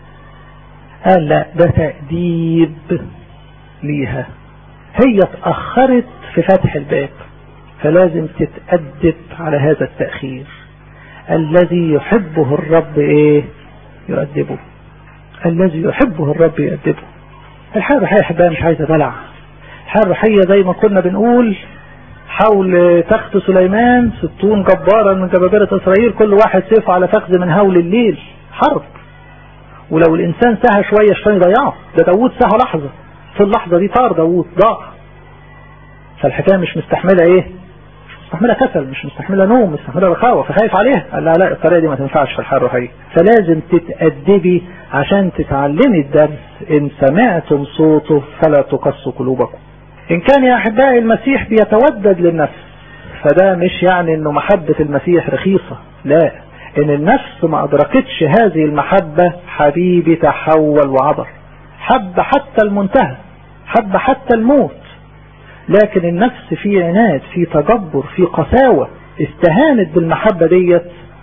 Speaker 1: قال لا ده تأديب ليها هي اتأخرت في فتح الباب فلازم تتأدب على هذا التأخير الذي يحبه الرب ايه يؤدبه الذي يحبه الرب يؤدبه الحياة الروحية احبها مش عايزة دلع الحياة الروحية زي ما كنا بنقول حول تخت سليمان ستون جبارا من جبابرة اسرائيل كل واحد سيفه على فخذ من هول الليل حرب ولو الانسان سهى شوية الشيطان يضيعه ده داوود سهى لحظة في اللحظة دي طار داوود ضاع فالحكاية مش مستحملة ايه مستحملة كسل مش مستحملة نوم مستحملة رخاوة فخايف عليها قال لا لا الطريقة دي ما تنفعش في الحياة الروحية فلازم تتأدبي عشان تتعلمي الدرس ان سمعتم صوته فلا تقصوا قلوبكم ان كان يا احبائي المسيح بيتودد للنفس فده مش يعني انه محبة المسيح رخيصة لا ان النفس ما ادركتش هذه المحبة حبيبي تحول وعبر حب حتى المنتهى حب حتى الموت لكن النفس في عناد في تجبر في قساوة استهانت بالمحبة ديت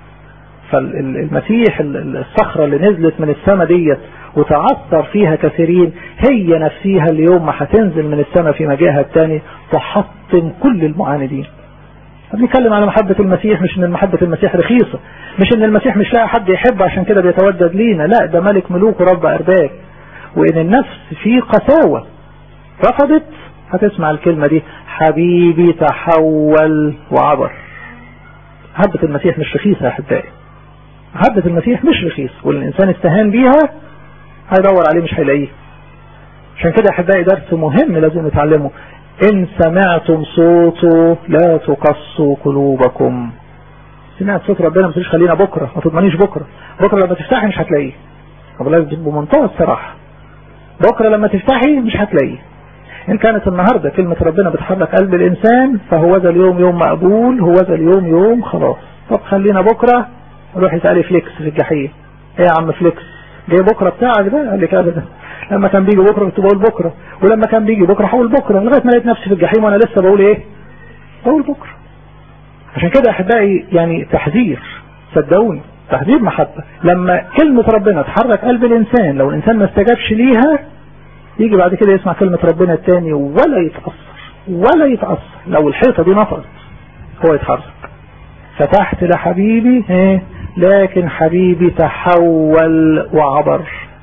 Speaker 1: فالمسيح الصخرة اللي نزلت من السماء ديت وتعثر فيها كثيرين هي نفسها اليوم ما هتنزل من السماء في مجاها الثاني تحطم كل المعاندين بنتكلم على محبة المسيح مش ان محبة المسيح رخيصة مش ان المسيح مش لاقي حد يحبه عشان كده بيتودد لينا لا ده ملك ملوك ورب ارباب وان النفس في قساوة رفضت هتسمع الكلمة دي حبيبي تحول وعبر محبة المسيح مش رخيصة يا احبائي محبة المسيح مش رخيص والإنسان استهان بيها هيدور عليه مش هيلاقيه عشان كده يا احبائي درس مهم لازم نتعلمه إن سمعتم صوته لا تقصوا قلوبكم سمعت صوت ربنا ما تقولش خلينا بكرة ما تضمنيش بكرة بكرة لما تفتحي مش هتلاقيه طب لازم بمنتهى الصراحة بكرة لما تفتحي مش هتلاقيه إن كانت النهاردة كلمة ربنا بتحرك قلب الإنسان فهو ذا اليوم يوم مقبول هو ذا اليوم يوم خلاص طب خلينا بكرة روح يسألي فليكس في الجحيم ايه يا عم فليكس جاي بكرة بتاعك ده قال لك ابدا لما كان بيجي بكرة كنت بقول بكرة ولما كان بيجي بكرة هقول بكرة لغاية ما لقيت نفسي في الجحيم وانا لسه بقول ايه بقول بكرة عشان كده احبائي يعني تحذير صدقوني تحذير محبة لما كلمة ربنا تحرك قلب الانسان لو الانسان ما استجابش ليها يجي بعد كده يسمع كلمة ربنا التاني ولا يتأثر ولا يتأثر لو الحيطة دي نفضت هو يتحرك فتحت لحبيبي ايه لكن حبيبي تحول وعبر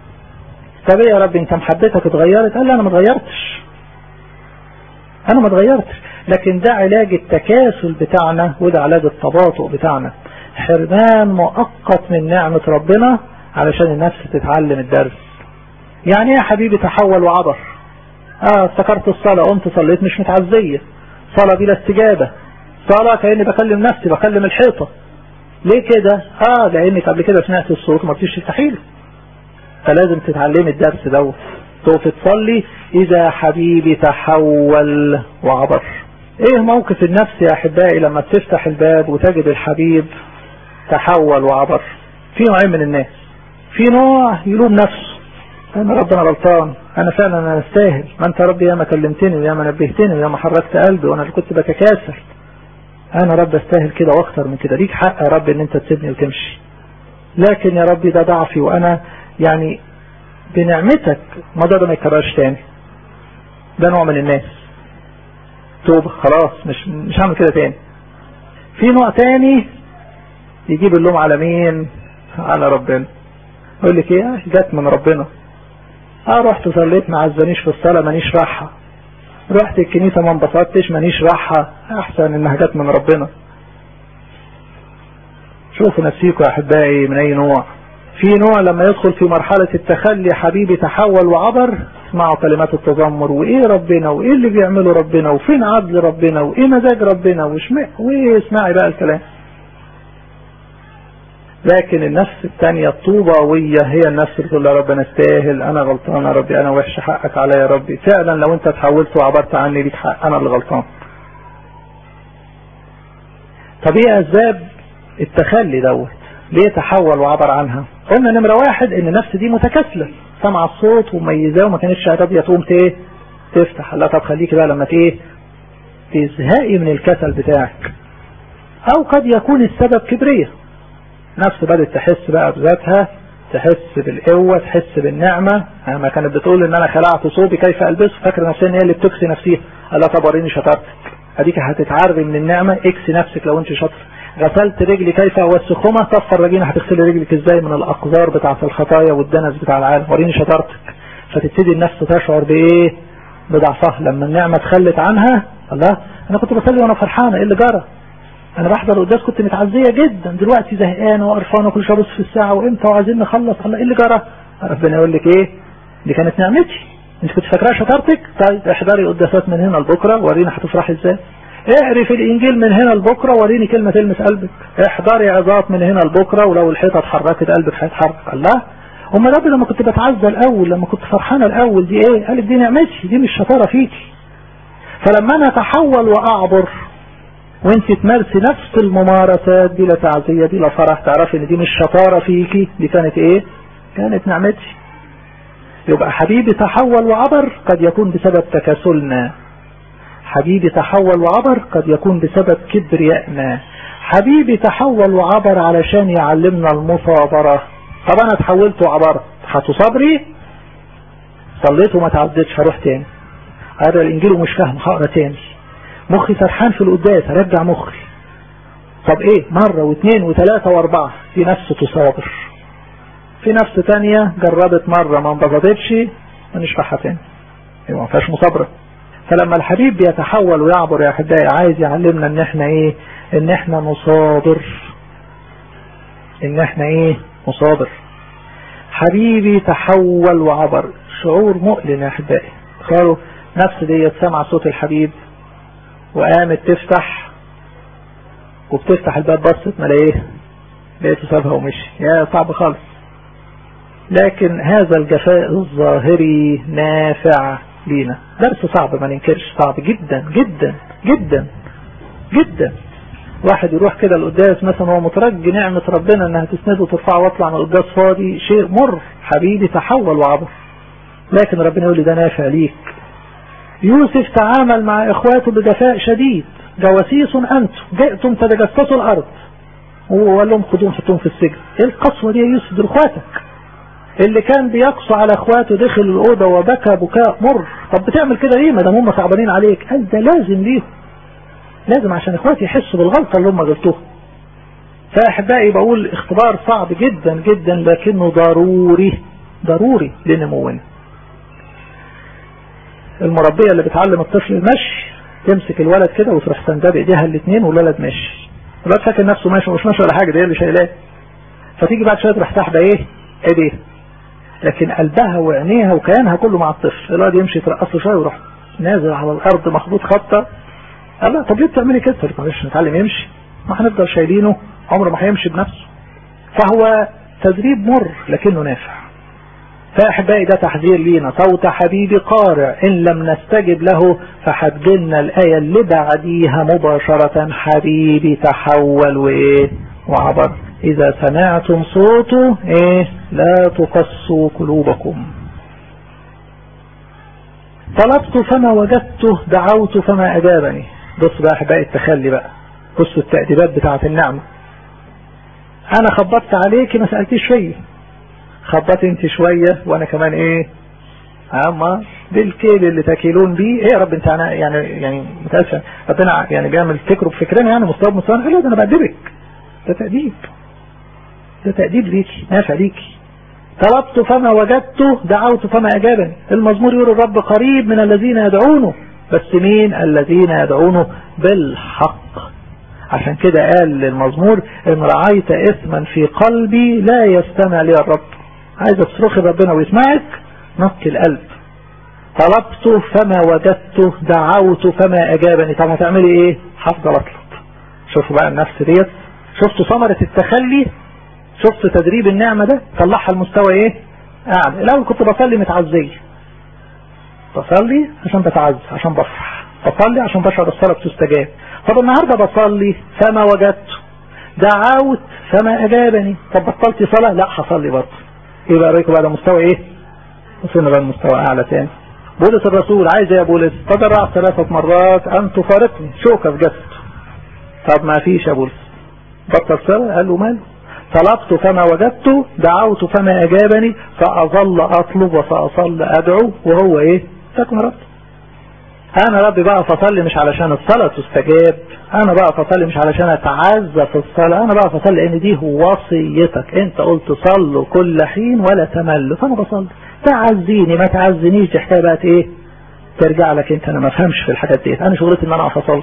Speaker 1: طب ايه يا رب انت محبتك اتغيرت قال لي انا ما اتغيرتش انا ما اتغيرتش لكن ده علاج التكاسل بتاعنا وده علاج التباطؤ بتاعنا حرمان مؤقت من نعمة ربنا علشان النفس تتعلم الدرس يعني ايه يا حبيبي تحول وعبر اه افتكرت الصلاة قمت صليت مش متعزية صلاة بلا استجابة صلاة كأني بكلم نفسي بكلم الحيطة ليه كده اه لانك قبل كده سمعت الصوت ما رضيتش تستحيله فلازم تتعلمي الدرس دوت تقف تصلي اذا حبيبي تحول وعبر ايه موقف النفس يا احبائي لما بتفتح الباب وتجد الحبيب تحول وعبر في نوعين من الناس في نوع يلوم نفسه انا ربنا غلطان انا فعلا انا استاهل ما انت ربي يا ما كلمتني ويا ما نبهتني ويا ما حركت قلبي وانا اللي كنت بتكاسل انا رب استاهل كده واكتر من كده ليك حق يا رب ان انت تسيبني وتمشي لكن يا ربي ده ضعفي وانا يعني بنعمتك الموضوع ده ما يكررش تاني ده نوع من الناس توبة خلاص مش مش هعمل كده تاني في نوع تاني يجيب اللوم على مين على ربنا يقول لك ايه جت من ربنا اه رحت صليت ما عزنيش في الصلاة مانيش راحة رحت الكنيسة ما انبسطتش مانيش راحة احسن انها جت من ربنا شوفوا نفسيكم يا احبائي من اي نوع في نوع لما يدخل في مرحلة التخلي حبيبي تحول وعبر اسمعوا كلمات التذمر وايه ربنا وايه اللي بيعمله ربنا وفين عدل ربنا وايه مزاج ربنا وشمع وايه اسمعي بقى الكلام لكن النفس الثانية الطوباوية هي النفس اللي تقول يا رب انا استاهل انا غلطان يا ربي انا وحش حقك عليا يا ربي فعلا لو انت تحولت وعبرت عني ليك حق انا اللي غلطان طب ايه اسباب التخلي دوت ليه تحول وعبر عنها قلنا نمرة واحد ان النفس دي متكاسلة سمع الصوت وميزاه وما كانتش راضية تقوم ايه تفتح لا طب خليكي بقى لما ايه تزهقي من الكسل بتاعك او قد يكون السبب كبرية نفس بدأت تحس بقى بذاتها تحس بالقوة تحس بالنعمة ما كانت بتقول ان انا خلعت صوبي كيف البسه فاكرة نفسها ان هي اللي بتكسي نفسها قال طب وريني شطارتك اديك هتتعري من النعمة اكسي نفسك لو انت شاطر غسلت رجلي كيف اوسخهما طف الرجينة هتغسلي رجلك ازاي من الاقذار بتاعة الخطايا والدنس بتاع العالم وريني شطارتك فتبتدي النفس تشعر بايه بضعفها لما النعمة تخلت عنها الله انا كنت بصلي وانا فرحانة ايه اللي جرى انا بحضر قداس كنت متعزية جدا دلوقتي زهقانة وقرفانة كل شوية ابص في الساعة وامتى وعايزين نخلص الله ايه اللي جرى ربنا يقول لك ايه دي كانت نعمتي انت كنت فاكراها شطارتك طيب احضري قداسات من هنا لبكره ورينا هتفرحي ازاي اقري في الانجيل من هنا لبكره وريني كلمه تلمس قلبك احضري عظات من هنا لبكره ولو الحيطه اتحركت قلبك هيتحرك الله امال ربي لما كنت بتعزى الاول لما كنت فرحانه الاول دي ايه قالت دي نعمتي دي مش شطاره فيكي فلما انا اتحول واعبر وانت تمارسي نفس الممارسات بلا تعزيه بلا فرح تعرفي ان دي مش شطاره فيكي دي كانت ايه كانت نعمتي يبقى حبيبي تحول وعبر قد يكون بسبب تكاسلنا حبيبي تحول وعبر قد يكون بسبب كبريائنا حبيبي تحول وعبر علشان يعلمنا المصابرة طب انا تحولت وعبرت هتصبري صليت وما تعدتش هروح تاني هذا الانجيل ومش فاهم هقرا تاني مخي سرحان في القداس هرجع مخي طب ايه مرة واثنين وثلاثة واربعة في نفس تصابر في نفس تانية جربت مرة ما انبسطتش ما نشفعها تاني يبقى ما فيهاش مصابرة فلما الحبيب بيتحول ويعبر يا احبائي عايز يعلمنا ان احنا ايه ان احنا نصابر ان احنا ايه نصابر حبيبي تحول وعبر شعور مؤلم يا احبائي قالوا نفس ديت سمع صوت الحبيب وقامت تفتح وبتفتح الباب بصت ما ايه لقيته سابها ومشي يا صعب خالص لكن هذا الجفاء الظاهري نافع لينا درس صعب ما ننكرش صعب جدا جدا جدا جدا واحد يروح كده القداس مثلا هو مترجي نعمة ربنا انها تسنده وترفعه واطلع من القداس فاضي شيء مر حبيبي تحول وعبر لكن ربنا يقول لي ده نافع ليك يوسف تعامل مع اخواته بجفاء شديد جواسيس انتم جئتم تتجسسوا الارض وقال لهم خدوهم حطوهم في السجن ايه القسوة دي يا يوسف دول اخواتك اللي كان بيقسو على اخواته دخل الاوضه وبكى بكاء مر طب بتعمل كده ليه ما دام هم صعبانين عليك قال ده لازم ليهم لازم عشان اخواتي يحسوا بالغلطه اللي هم غلطوها فاحبائي بقول اختبار صعب جدا جدا لكنه ضروري ضروري لنمونا المربيه اللي بتعلم الطفل المشي تمسك الولد كده وتروح سندها بايديها الاثنين والولد ماشي الولد فاكر نفسه ماشي مش ماشي ولا حاجه ده هي اللي شايلاه فتيجي بعد شويه تروح ساحبه ايه ايديه لكن قلبها وعينيها وكيانها كله مع الطفل الواد يمشي يترقص له شويه ويروح نازل على الارض مخبوط خبطه قال لا طب ليه بتعملي كده؟ قلت معلش نتعلم يمشي ما هنفضل شايلينه عمره ما هيمشي بنفسه فهو تدريب مر لكنه نافع فأحبائي ده تحذير لينا صوت حبيبي قارع إن لم نستجب له فحتجلنا الآية اللي بعديها مباشرة حبيبي تحول وإيه وعبر إذا سمعتم صوته إيه لا تقصوا قلوبكم طلبت فما وجدته دعوت فما أجابني بص بقى أحبائي التخلي بقى بصوا التأديبات بتاعة النعمة أنا خبطت عليك ما سألتيش فيا خبطت انت شوية وانا كمان ايه اما بالكيل اللي تاكلون بيه ايه يا رب انت انا يعني يعني متاسف ربنا يعني بيعمل فكره بفكرنا يعني مستوى مستوى لا ده انا بأدبك ده تأديب ده تأديب ليكي نافع ليكي طلبت فما وجدته دعوت فما أجابني المزمور يقول الرب قريب من الذين يدعونه بس مين الذين يدعونه بالحق عشان كده قال للمزمور ان رعيت اثما في قلبي لا يستمع لي الرب عايز تصرخي ربنا ويسمعك نقي القلب طلبت فما وجدته دعوت فما اجابني طب هتعملي ايه هفضل اطلب شوفوا بقى النفس ديت شفتوا ثمرة التخلي شفت تدريب النعمة ده طلعها المستوى ايه اعلى الاول كنت بصلي متعزية بصلي عشان بتعز عشان بفرح بصلي عشان بشعر الصلاة بتستجاب طب النهاردة بصلي فما وجدت دعوت فما اجابني طب بطلت صلاة لا هصلي برضه ايه بقى رايكم بقى ده مستوى ايه وصلنا بقى المستوى اعلى تاني بولس الرسول عايز يا بولس تضرع ثلاثة مرات ان تفارقني شوكة في جسد طب ما فيش يا بولس بطل صلاة قال له ماله طلبت فما وجدت دعوت فما اجابني فاظل اطلب وساظل ادعو وهو ايه تكن رب انا ربي بقى فصلي مش علشان الصلاة تستجاب انا بقى فصلي مش علشان اتعزى في الصلاة انا بقى فصلي لان دي وصيتك انت قلت صلوا كل حين ولا تملوا فانا بصلي تعزيني ما تعزنيش دي حكايه بقت ايه ترجع لك انت انا ما افهمش في الحاجات دي انا شغلتي ان انا اقف اصلي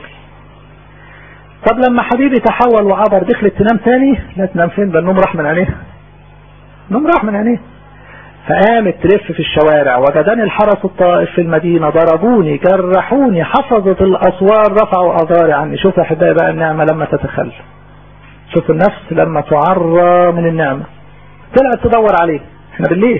Speaker 1: طب لما حبيبي تحول وعبر دخلت تنام تاني لا تنام فين ده النوم راح من عينيها النوم راح من عينيها فقامت تلف في الشوارع وجدني الحرس الطائف في المدينة ضربوني جرحوني حفظت الأسوار رفعوا أضاري عني شوف يا أحبائي بقى النعمة لما تتخلى شوف النفس لما تعرى من النعمة طلعت تدور عليه احنا بالليل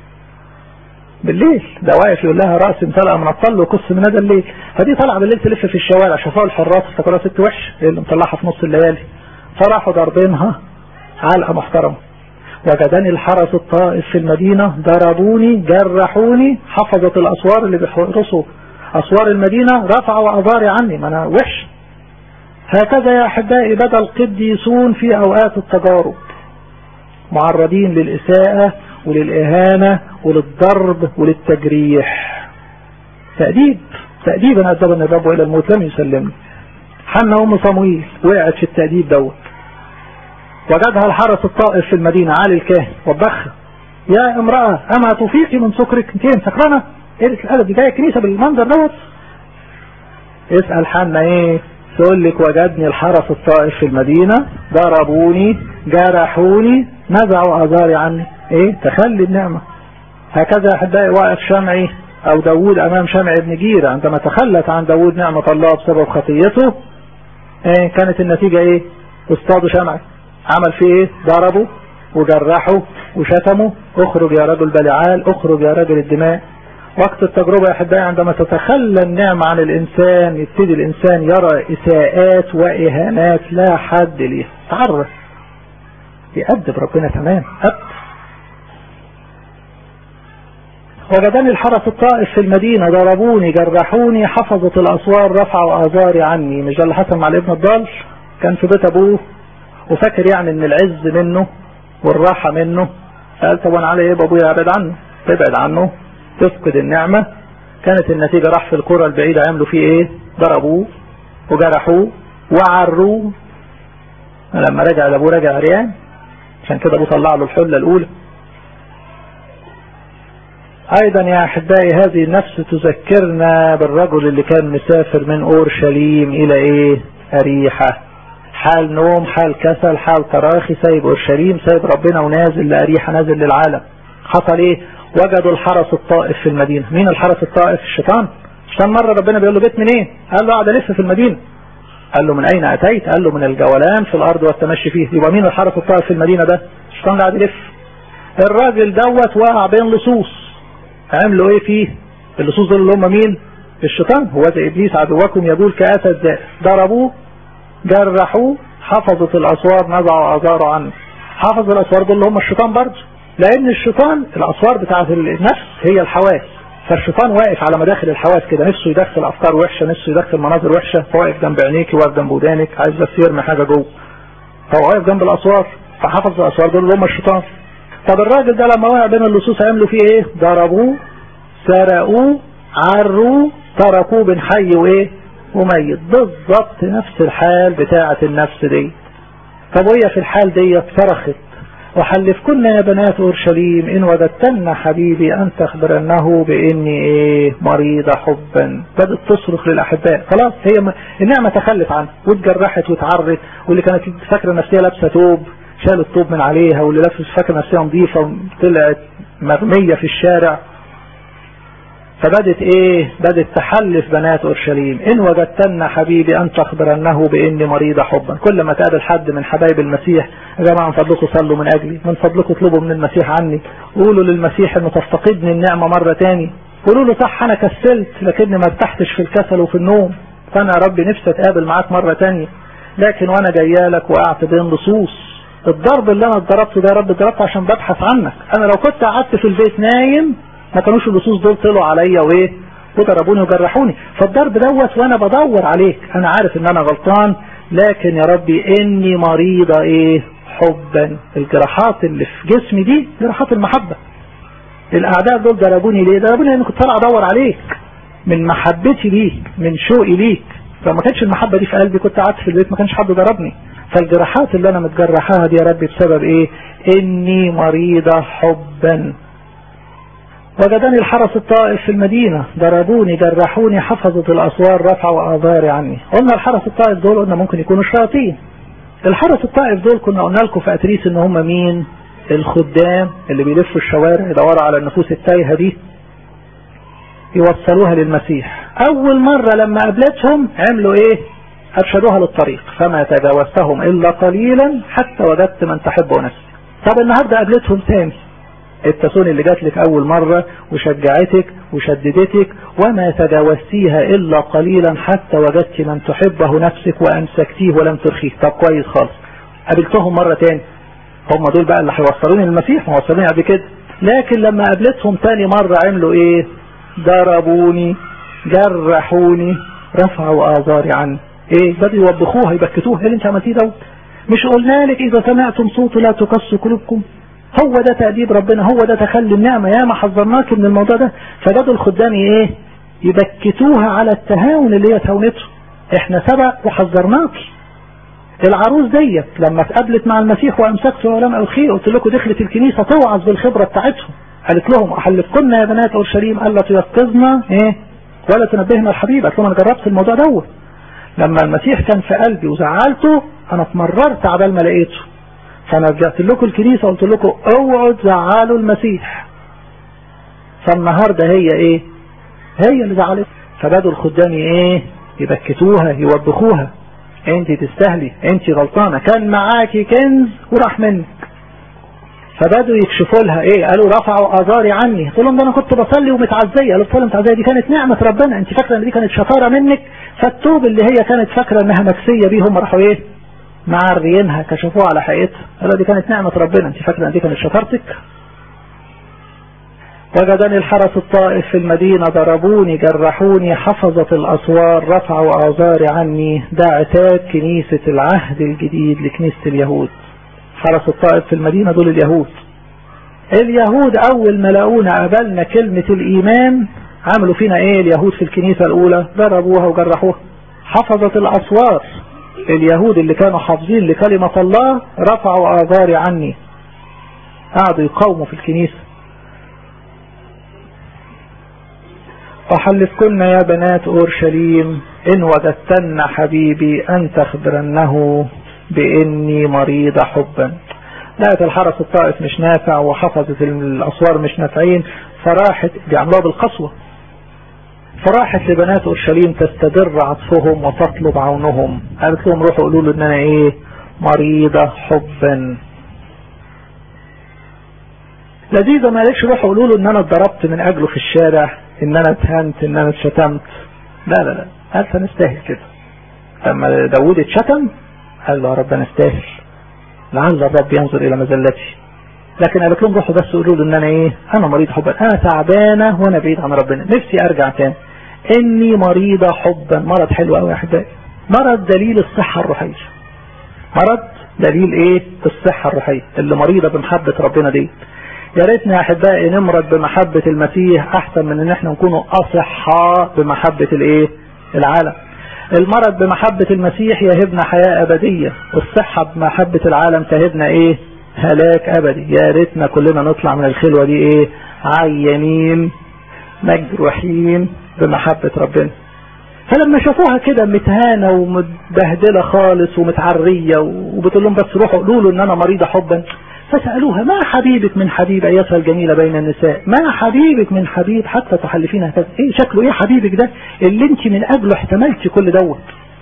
Speaker 1: بالليل ده واقف يقول لها رأس امتلأ من الطل وقص من هذا الليل فدي طالعه بالليل تلف في الشوارع شافوها الحراس افتكروها ست وحش اللي مطلعها في نص الليالي فراحوا ضاربينها علقه محترمه وجدني الحرس الطائف في المدينة ضربوني جرحوني حفظت الأسوار اللي بيحرسوا أسوار المدينة رفعوا أضاري عني ما أنا وحش هكذا يا أحبائي بدا القديسون في أوقات التجارب معرضين للإساءة وللإهانة وللضرب وللتجريح تأديب تأديبا أدبني الرب إلى الموت لم يسلمني حنا أم صمويل وقعت في التأديب دوت وجدها الحرس الطائف في المدينة علي الكاهن وبخها يا امرأة أما تفيقي من سكرك انت ايه سكرانة ايه الأدب دي جاية الكنيسة بالمنظر دوت اسأل حنا ايه تقول لك وجدني الحرس الطائف في المدينة ضربوني جرحوني نزعوا أزاري عني ايه تخلي النعمة هكذا احبائي واقف شمعي او داود امام شمع ابن جيرة عندما تخلت عن داود نعمة الله بسبب خطيته ايه كانت النتيجة ايه اصطادوا شمعي عمل فيه ايه ضربوا وجرحوا وشتموا اخرج يا رجل بلعال اخرج يا رجل الدماء وقت التجربة يا احبائي عندما تتخلى النعمة عن الانسان يبتدي الانسان يرى اساءات واهانات لا حد ليها تعرف يأدب ربنا تمام أدب وجدني الحرس الطائف في المدينة ضربوني جرحوني حفظت الأسوار رفعوا آزاري عني مش ده اللي حصل مع الابن الضال كان في بيت أبوه وفاكر يعني ان العز منه والراحة منه قال طب انا علي ايه ابويا ابعد عنه تبعد عنه تفقد النعمة كانت النتيجة راح في الكرة البعيدة عملوا فيه ايه ضربوه وجرحوه وعروه لما رجع لابوه رجع عريان عشان كده ابوه طلع له الحلة الاولى ايضا يا احبائي هذه النفس تذكرنا بالرجل اللي كان مسافر من اورشليم الى ايه اريحه حال نوم حال كسل حال تراخي سايب اورشليم سايب ربنا ونازل لاريحه نازل للعالم حصل ايه وجدوا الحرس الطائف في المدينة مين الحرس الطائف الشيطان الشيطان مرة ربنا بيقول له جيت منين إيه؟ قال له قاعد الف في المدينة قال له من اين اتيت قال له من الجولان في الارض والتمشي فيه يبقى مين الحرس الطائف في المدينة ده الشيطان قاعد يلف الراجل دوت وقع بين لصوص عملوا ايه فيه اللصوص دول اللي هم مين الشيطان هو ده ابليس عدوكم يقول كاسد ذات ضربوه جرحوه حفظت الاسوار نزعوا اعذاره عنه حفظ الاسوار دول اللي هم الشيطان برضه لان الشيطان الاسوار بتاعت النفس هي الحواس فالشيطان واقف على مداخل الحواس كده نفسه يدخل افكار وحشه نفسه يدخل مناظر وحشه فواقف جنب عينيك واقف جنب ودانك عايز بس يرمي حاجه جوه فهو واقف جنب الاسوار فحفظ الاسوار دول اللي هم الشيطان طب الراجل ده لما وقع بين اللصوص هيعملوا فيه ايه ضربوه سرقوه عروه تركوه بين حي وايه وميت بالظبط نفس الحال بتاعة النفس دي طب وهي في الحال دي صرخت وحلفكن يا بنات اورشليم ان وجدتن حبيبي ان تخبرنه باني ايه مريضة حبا بدأت تصرخ للاحباء خلاص هي م... النعمة تخلت عنها واتجرحت واتعرت واللي كانت فاكرة نفسها لابسة توب شال الطوب من عليها واللي لابس فاكرة نفسها نظيفة طلعت مرمية في الشارع فبدت ايه بدت تحلف بنات اورشليم ان وجدتن حبيبي ان تخبرنه باني مريضة حبا كل ما تقابل حد من حبايب المسيح يا جماعة من فضلكم صلوا من اجلي من فضلكم اطلبوا من المسيح عني قولوا للمسيح انه تفتقدني النعمة مرة تاني قولوا له صح انا كسلت لكني ما ارتحتش في الكسل وفي النوم فانا يا ربي نفسي اتقابل معاك مرة تانية لكن وانا جايالك وقعت بين لصوص الضرب اللي انا اتضربته ده يا رب اتضربته عشان ببحث عنك انا لو كنت قعدت في البيت نايم ما كانوش اللصوص دول طلعوا عليا وايه وضربوني وجرحوني فالضرب دوت وانا بدور عليك انا عارف ان انا غلطان لكن يا ربي اني مريضة ايه حبا الجراحات اللي في جسمي دي جراحات المحبة الاعداء دول ضربوني ليه ضربوني لان كنت طالع ادور عليك من محبتي ليك من شوقي ليك فما كانش المحبة دي في قلبي كنت قعدت في البيت ما كانش حد ضربني فالجراحات اللي انا متجرحاها دي يا ربي بسبب ايه اني مريضة حبا وجدني الحرس الطائف في المدينة ضربوني جرحوني حفظت الأسوار رفعوا آذاري عني قلنا الحرس الطائف دول قلنا ممكن يكونوا الشياطين الحرس الطائف دول كنا قلنا لكم في أتريس ان هم مين الخدام اللي بيلفوا الشوارع يدوروا على النفوس التايهة دي يوصلوها للمسيح أول مرة لما قابلتهم عملوا إيه أرشدوها للطريق فما تجاوزتهم إلا قليلا حتى وجدت من تحب نفسي طب النهاردة قابلتهم تاني التسون اللي جات لك اول مرة وشجعتك وشددتك وما تجاوزتيها الا قليلا حتى وجدت من تحبه نفسك وامسكتيه ولم ترخيه طب كويس خالص قابلتهم مرة تاني هم دول بقى اللي هيوصلوني للمسيح موصلوني قبل كده لكن لما قابلتهم تاني مرة عملوا ايه ضربوني جرحوني رفعوا اعذاري عني ايه بدوا يوبخوها يبكتوها ايه اللي انت عملتيه دوت مش قلنا لك اذا سمعتم صوته لا تقسوا قلوبكم هو ده تأديب ربنا هو ده تخلي النعمة يا ما حذرناك من الموضوع ده فبدوا الخدام ايه يبكتوها على التهاون اللي هي تهونته احنا سبق وحذرناك العروس ديت لما اتقابلت مع المسيح وامسكت ولم الخير قلت لكم دخلت الكنيسة توعظ بالخبرة بتاعتهم قالت لهم احلفكن يا بنات اورشليم الا تيقظنا ايه ولا تنبهنا الحبيب قالت لهم انا جربت الموضوع دوت لما المسيح كان في قلبي وزعلته انا اتمررت عبال ما لقيته فانا رجعت لكم الكنيسة قلت لكم اوعوا تزعلوا المسيح فالنهاردة هي ايه هي اللي زعلت فبدوا الخدام ايه يبكتوها يوبخوها انت تستهلي انت غلطانة كان معاكي كنز وراح منك فبدوا يكشفوا لها ايه قالوا رفعوا اذاري عني قلت لهم ده انا كنت بصلي ومتعزيه قالوا لهم متعزيه دي كانت نعمه ربنا انت فاكره ان دي كانت شطاره منك فالتوب اللي هي كانت فاكره انها مكسيه بيه هم راحوا ايه معريينها كشفوها على حقيقتها قالوا دي كانت نعمه ربنا انت فاكره ان دي كانت شطارتك وجدني الحرس الطائف في المدينة ضربوني جرحوني حفظت الأسوار رفعوا أعذاري عني ده عتاب كنيسة العهد الجديد لكنيسة اليهود حرس الطائف في المدينة دول اليهود اليهود أول ما لقونا قبلنا كلمة الإيمان عملوا فينا إيه اليهود في الكنيسة الأولى ضربوها وجرحوها حفظت الأسوار اليهود اللي كانوا حافظين لكلمة الله رفعوا آذاري عني قعدوا يقاوموا في الكنيسة أحلفكن يا بنات أورشليم إن وجدتن حبيبي أن تخبرنه بإني مريضة حبا لقت الحرس الطائف مش نافع وحفظت الاسوار مش نافعين فراحت بيعملوها بالقسوة فراحت لبنات اورشليم تستدر عطفهم وتطلب عونهم قالت لهم روحوا قولوا له ان انا ايه مريضة حبا لذيذة ما قالتش روحوا قولوا له ان انا اتضربت من اجله في الشارع ان انا اتهنت ان انا اتشتمت لا لا لا قالت انا استاهل كده لما داوود اتشتم قال له يا رب انا استاهل لعل الرب ينظر الى مزلتي لكن قالت لهم روحوا بس قولوا له ان انا ايه انا مريض حبا انا تعبانه وانا بعيد عن ربنا نفسي ارجع تاني اني مريضه حبا مرض حلو قوي يا احبائي مرض دليل الصحه الروحيه مرض دليل ايه الصحه الروحيه اللي مريضه بمحبه ربنا دي يا ريتنا يا احبائي نمرض بمحبه المسيح احسن من ان احنا نكونوا اصحاء بمحبه الايه العالم المرض بمحبة المسيح يهبنا حياة أبدية والصحة بمحبة العالم تهبنا إيه هلاك أبدي يا ريتنا كلنا نطلع من الخلوة دي إيه عيانين مجروحين بمحبة ربنا فلما شافوها كده متهانة ومتبهدلة خالص ومتعرية وبتقول لهم بس روحوا قولوا له ان انا مريضة حبا فسألوها ما حبيبك من حبيب ايتها الجميلة بين النساء ما حبيبك من حبيب حتى تحلفين هكذا ايه شكله ايه حبيبك ده اللي انت من اجله احتملتي كل دوت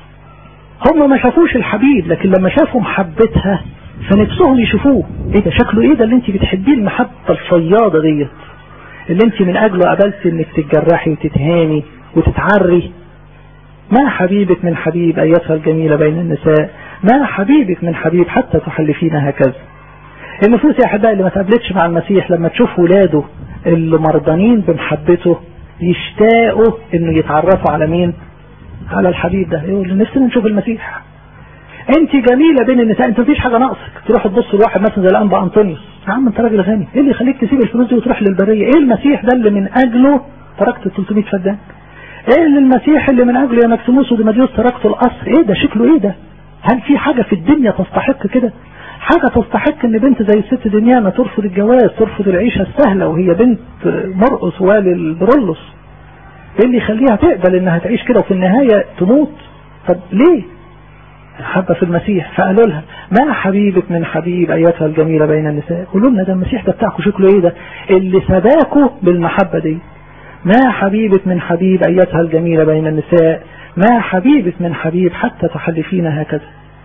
Speaker 1: هم ما شافوش الحبيب لكن لما شافوا محبتها فنفسهم يشوفوه ايه ده شكله ايه ده اللي انت بتحبيه المحبة الفياضة ديت اللي انت من اجله قبلت انك تتجرحي وتتهاني وتتعري ما حبيبك من حبيب ايتها الجميلة بين النساء ما حبيبك من حبيب حتى تحلفين هكذا النفوس يا احبائي اللي ما تقابلتش مع المسيح لما تشوف ولاده اللي مرضانين بمحبته يشتاقوا انه يتعرفوا على مين على الحبيب ده يقول نفسنا نشوف المسيح انت جميله بين النساء انت مفيش حاجه ناقصك تروح تبص لواحد مثلا زي الانبا انطونيوس يا عم انت راجل غني ايه اللي يخليك تسيب الفلوس دي وتروح للبريه ايه المسيح ده اللي من اجله تركت 300 فدان ايه اللي المسيح اللي من اجله يا مكسيموس وديماديوس تركت القصر ايه ده شكله ايه ده هل في حاجه في الدنيا تستحق كده حاجة تستحق ان بنت زي الست دنيانا ترفض الجواز ترفض العيشة السهلة وهي بنت مرقص والي البرولوس ايه اللي يخليها تقبل انها تعيش كده وفي النهاية تموت طب ليه حابة في المسيح فقالوا لها ما حبيبك من حبيب ايتها الجميلة بين النساء قولوا لنا ده المسيح ده بتاعكم شكله ايه ده اللي سباكوا بالمحبة دي ما حبيبك من حبيب ايتها الجميلة بين النساء ما حبيبك من حبيب حتى تحلفين هكذا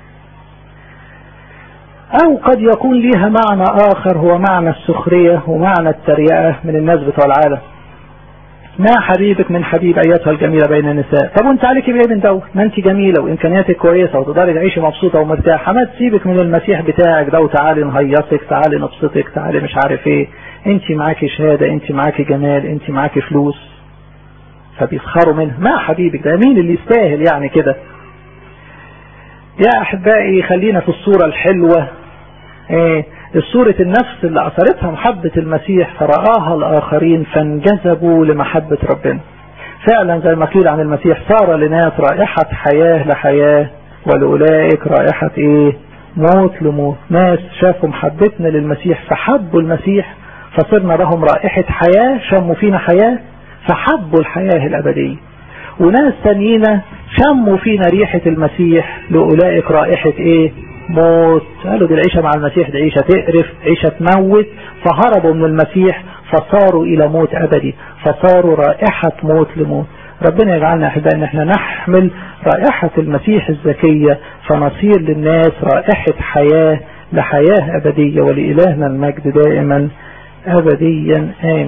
Speaker 1: او قد يكون ليها معنى اخر هو معنى السخرية ومعنى التريقة من الناس بتوع العالم ما حبيبك من حبيب ايتها الجميلة بين النساء طب وانت عليك بايه من دوت ما انت جميلة وامكانياتك كويسة وتقدري تعيشي مبسوطة ومرتاحة ما تسيبك من المسيح بتاعك ده وتعالي نهيصك تعالي نبسطك تعالي مش عارف ايه انت معاكي شهادة انت معاكي جمال انت معاكي فلوس فبيسخروا منها ما حبيبك ده مين اللي يستاهل يعني كده يا احبائي خلينا في الصورة الحلوة ايه الصورة النفس اللي اثرتها محبة المسيح فرآها الاخرين فانجذبوا لمحبة ربنا فعلا زي ما قيل عن المسيح صار لناس رائحة حياة لحياة ولأولئك رائحة ايه موت لموت ناس شافوا محبتنا للمسيح فحبوا المسيح فصرنا لهم رائحة حياة شموا فينا حياة فحبوا الحياة الأبدية وناس تانيين شموا فينا ريحة المسيح لأولئك رائحة ايه موت قالوا دي العيشة مع المسيح دي عيشة تقرف عيشة تموت فهربوا من المسيح فصاروا الى موت ابدي فصاروا رائحة موت لموت ربنا يجعلنا احبائي ان احنا نحمل رائحة المسيح الزكية فنصير للناس رائحة حياة لحياة ابدية ولإلهنا المجد دائما ابديا امين